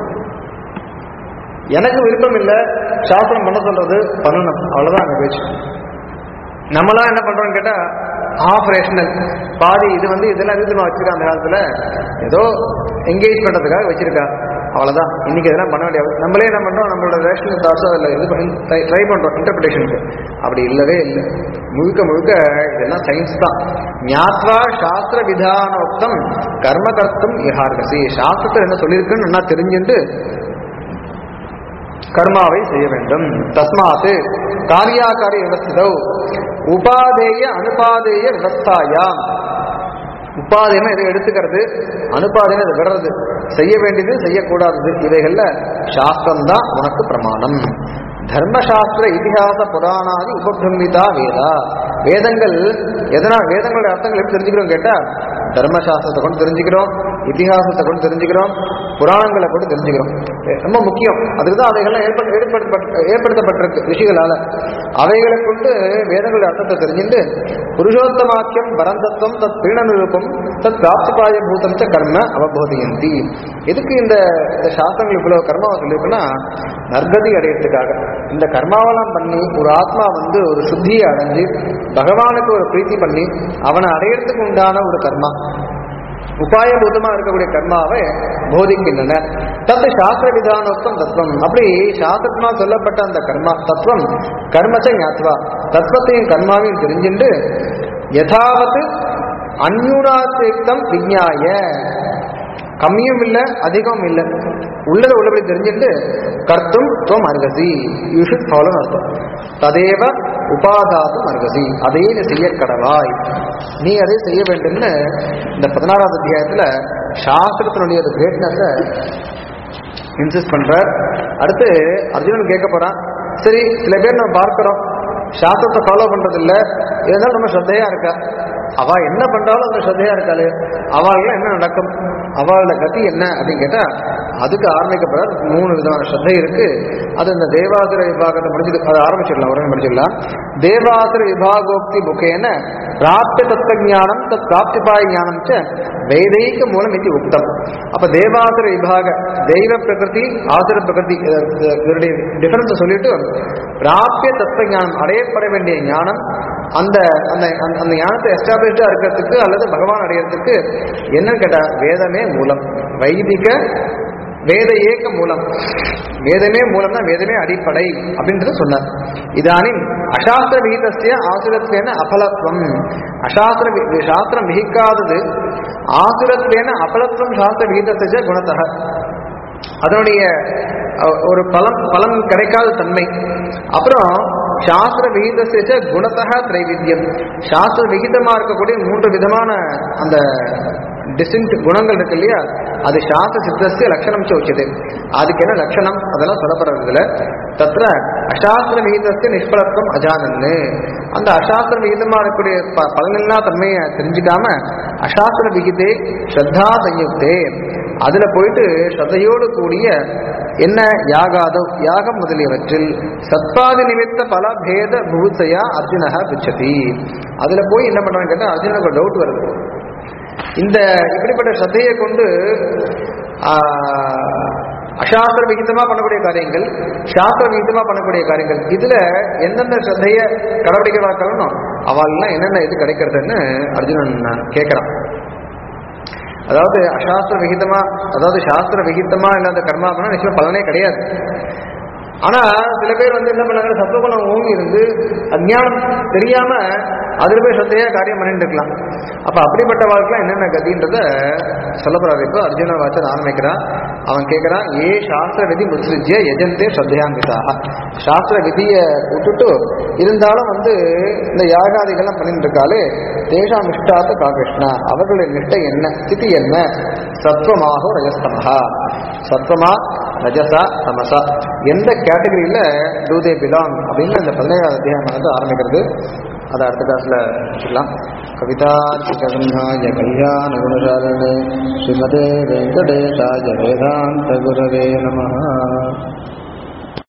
எனக்கு விருப்பம் இல்லை சாஸ்திரம் பண்ண சொல்றது பண்ணணும் அவ்வளவுதான் அங்க பேச்சு நம்மளாம் என்ன பண்றோம்னு கேட்டா ஆபரேஷனல் பாதி இது வந்து இதெல்லாம் எதுக்கு வச்சிருக்கா அந்த காலத்துல ஏதோ என்கேஜ் பண்றதுக்காக வச்சிருக்கா அவ்வளவுதான் இன்னைக்கு இதெல்லாம் பண்ண வேண்டிய அவசியம். நம்மளே என்ன பண்றோம் நம்மளோட ரேஷனல் தாட்ஸோ அதில் இது பண்ணி ட்ரை பண்றோம் இன்டர்பிரேஷனுக்கு அப்படி இல்லவே இல்லை முழுக்க முழுக்க இதெல்லாம் சயின்ஸ் தான் ஞாத்வா சாஸ்திர விதானோக்தம் கர்ம கர்த்தம் இஹார்கசி சாஸ்திரத்தில் என்ன சொல்லியிருக்குன்னு நல்லா தெரிஞ்சுட்டு கர்மாவை செய்ய வேண்டும் தஸ்மாத் காரியாக்காரிய விவஸ்திதௌ உபாதேய அனுபாதேய விவஸ்தாயாம் உபாதேயம் இதை எடுத்துக்கிறது அனுபாதேயம் இதை விடுறது செய்ய வேண்டியது செய்யக்கூடாதது இவைகள்ல சாஸ்திரம் தான் உனக்கு பிரமாணம் தர்மசாஸ்திர இதிகாச புராணாதி உபபிரமிதா வேதா வேதங்கள் எதனா வேதங்களுடைய அர்த்தங்கள் எப்படி தெரிஞ்சுக்கிறோம் கேட்டா தர்மசாஸ்திரத்தை கொண்டு தெரிஞ்சுக்கிறோம் இதிகாசத்தை கொண்டு தெரிஞ்சுக்கிறோம் புராணங்களை கொண்டு தெரிஞ்சுக்கிறோம் ரொம்ப முக்கியம் அதுக்கு தான் அவைகள்லாம் ஏற்படு ஏற்படுத்தப்பட்ட ஏற்படுத்தப்பட்டிருக்கு ரிஷிகளால அவைகளை கொண்டு வேதங்களுடைய அர்த்தத்தை தெரிஞ்சுட்டு புருஷோத்தமாக்கியம் பரந்தத்துவம் தத் பீணநிரூபம் தத் பிராப்திபாய பூதம் ச கர்ம அவபோதியந்தி எதுக்கு இந்த இந்த சாஸ்திரங்கள் இவ்வளவு கர்மாவை சொல்லியிருக்குன்னா நற்கதி அடையறதுக்காக இந்த கர்மாவெல்லாம் பண்ணி ஒரு ஆத்மா வந்து ஒரு சுத்தியை அடைஞ்சு பகவானுக்கு ஒரு பிரீத்தி பண்ணி அவனை அடையறதுக்கு உண்டான ஒரு கர்மா உபாயபூதமா இருக்கக்கூடிய கர்மாவை போதிக்கின்றன தத்து சாஸ்திர விதானோக்தம் தத்துவம் அப்படி சாஸ்திரமா சொல்லப்பட்ட அந்த கர்மா தத்துவம் கர்மச்ச ஞாத்வா தத்துவத்தையும் கர்மாவையும் தெரிஞ்சுண்டு யதாவத் அந்யூனாத்தியுக்தம் விஞ்ஞாய கம்மியும் இல்லை அதிகமும் இல்லை உள்ளதை உள்ளபடி தெரிஞ்சுட்டு கர்த்தும் துவம் அருகசி யூ ஷுட் ஃபாலோ அர்த்தம் ததேவ உபாதாதும் அருகசி அதையே நீ செய்ய கடவாய் நீ அதை செய்ய வேண்டும்னு இந்த பதினாறாவது அத்தியாயத்துல சாஸ்திரத்தினுடைய கிரேட்னஸை இன்சிஸ்ட் பண்றார் அடுத்து அர்ஜுனன் கேட்க போறான் சரி சில பேர் நம்ம பார்க்கிறோம் சாஸ்திரத்தை ஃபாலோ பண்றது இல்ல இருந்தாலும் நம்ம ஸ்ரத்தையா இருக்கா அவ என்ன பண்றாலும் அந்த ஸ்ரத்தையா இருக்காளு அவள் என்ன நடக்கும் அவளோட கதி என்ன அப்படின்னு கேட்டா அதுக்கு ஆரம்பிக்கப்படுற மூணு விதமான ஸ்ரத்தை இருக்கு அது இந்த தேவாசுர விபாகத்தை முடிஞ்சது அதை ஆரம்பிச்சிடலாம் உடனே முடிச்சிடலாம் தேவாசுர விபாகோக்தி முகேன பிராப்தி தத்துவ ஞானம் தத் பிராப்திபாய ஞானம் ச வேதைக மூலம் இது உக்தம் அப்ப தேவாசுர விபாக தெய்வ பிரகிருதி ஆசுர பிரகிருதி இதனுடைய டிஃபரன்ஸ் சொல்லிட்டு பிராப்திய தத்துவ ஞானம் அடையப்பட வேண்டிய ஞானம் அந்த அந்த அந்த- அந்த ஞானத்தை எஸ்டாப்ளிஷ்டா இருக்கிறதுக்கு அல்லது பகவான் அடையறதுக்கு என்னன்னு கேட்டா வேதமே மூலம் வைதிக வேத ஏக மூலம் வேதமே மூலம்னா வேதமே அடிப்படை அப்படின்றத சொன்னார் இதானின் அசாஸ்திர விகிதஸ்ய ஆசுரத்வேன அபலத்வம் அசாஸ்திர வி- சாஸ்திரம் விகிக்காதது ஆசுரத்வேன அபலத்வம் சாஸ்திர விகிதஸ்ய குணத்தக அதனுடைய அஹ், ஒரு பலம் பலன் கிடைக்காத தன்மை அப்புறம் சாஸ்திர விகிதசேச்ச குணத்தக திரைவித்தியம் சாஸ்திர விகிதமா இருக்கக்கூடிய மூன்று விதமான அந்த டிஸ்டிங்க் குணங்கள் இருக்கு இல்லையா அது சாஸ்திர சித்தஸ்ய லட்சணம் சோச்சியது அதுக்கு என்ன லட்சணம் அதெல்லாம் சொல்லப்படுறதுல தத்திர அசாஸ்திர விகிதஸ்ய நிஷ்பலத்துவம் அஜானன்னு அந்த அசாஸ்திர விகிதமா இருக்கக்கூடிய ப- பலனில்லா தன்மையை தெரிஞ்சுக்காம அசாஸ்திர விகிதே ஸ்ரத்தா சயுக்தே அதுல போயிட்டு ஸ்ரத்தையோடு கூடிய என்ன யாகாதோ யாகம் முதலியவற்றில் சத்பாதி நிமித்த பல பேத புகுத்தையா அர்ஜுனக பிச்சதி அதுல போய் என்ன பண்றான்னு கேட்டா அர்ஜுனுக்கு டவுட் வருது இந்த இப்படிப்பட்ட ஸ்ரத்தையை கொண்டு ஆஹ், அசாஸ்திர விகிதமா பண்ணக்கூடிய காரியங்கள் சாஸ்திர விகிதமா பண்ணக்கூடிய காரியங்கள் இதுல எந்தெந்த ஸ்ரத்தைய கடைபிடிக்கிறதாக்கணும் அவள்லாம் என்னென்ன இது கிடைக்கிறதுன்னு அர்ஜுனன் கேட்கிறான் அதாவது அசாஸ்திர விகிதமா அதாவது சாஸ்திர விகிதமா இல்லாத கர்மா பண்ணா நிச்சயம் பலனே கிடையாது ஆனா சில பேர் வந்து என்ன பண்ணாங்க சத்துவகுணம் ஓங்கி இருந்து அஞ்ஞானம் தெரியாம அதுல போய் சத்தையா காரியம் பண்ணிட்டு இருக்கலாம் அப்ப அப்படிப்பட்ட வாழ்க்கைலாம் என்னென்ன கதின்றத சொல்லப்படுறாரு இப்போ அர்ஜுன வாச்சன் ஆரம்பிக்கிறான் அவன் கேட்கறான் ஏ சாஸ்திர விதி முத்ரிஜ்ய எஜந்தே ஸ்ரத்தையான்விதாக சாஸ்திர விதியை விட்டுட்டு இருந்தாலும் வந்து இந்த யாகாதிகள்லாம் பண்ணிட்டு இருக்காளே தேஷா நிஷ்டாத்த காகிருஷ்ணா அவர்களுடைய நிஷ்டை என்ன ஸ்திதி என்ன சத்வமாக ரஜஸ்தமகா சத்வமா ரஜசா தமசா எந்த கேட்டகரியில டூ தே பிலாங் அப்படின்னு இந்த பதினேழாவது அத்தியாயம் வந்து ஆரம்பிக்கிறது அதை அடுத்த கிளாஸ்ல வச்சுக்கலாம் கவிதா சிகசம்ஹாய கல்யாண குணசாரணே ஸ்ரீமதே வெங்கடேஷாய வேதாந்த குரவே நமः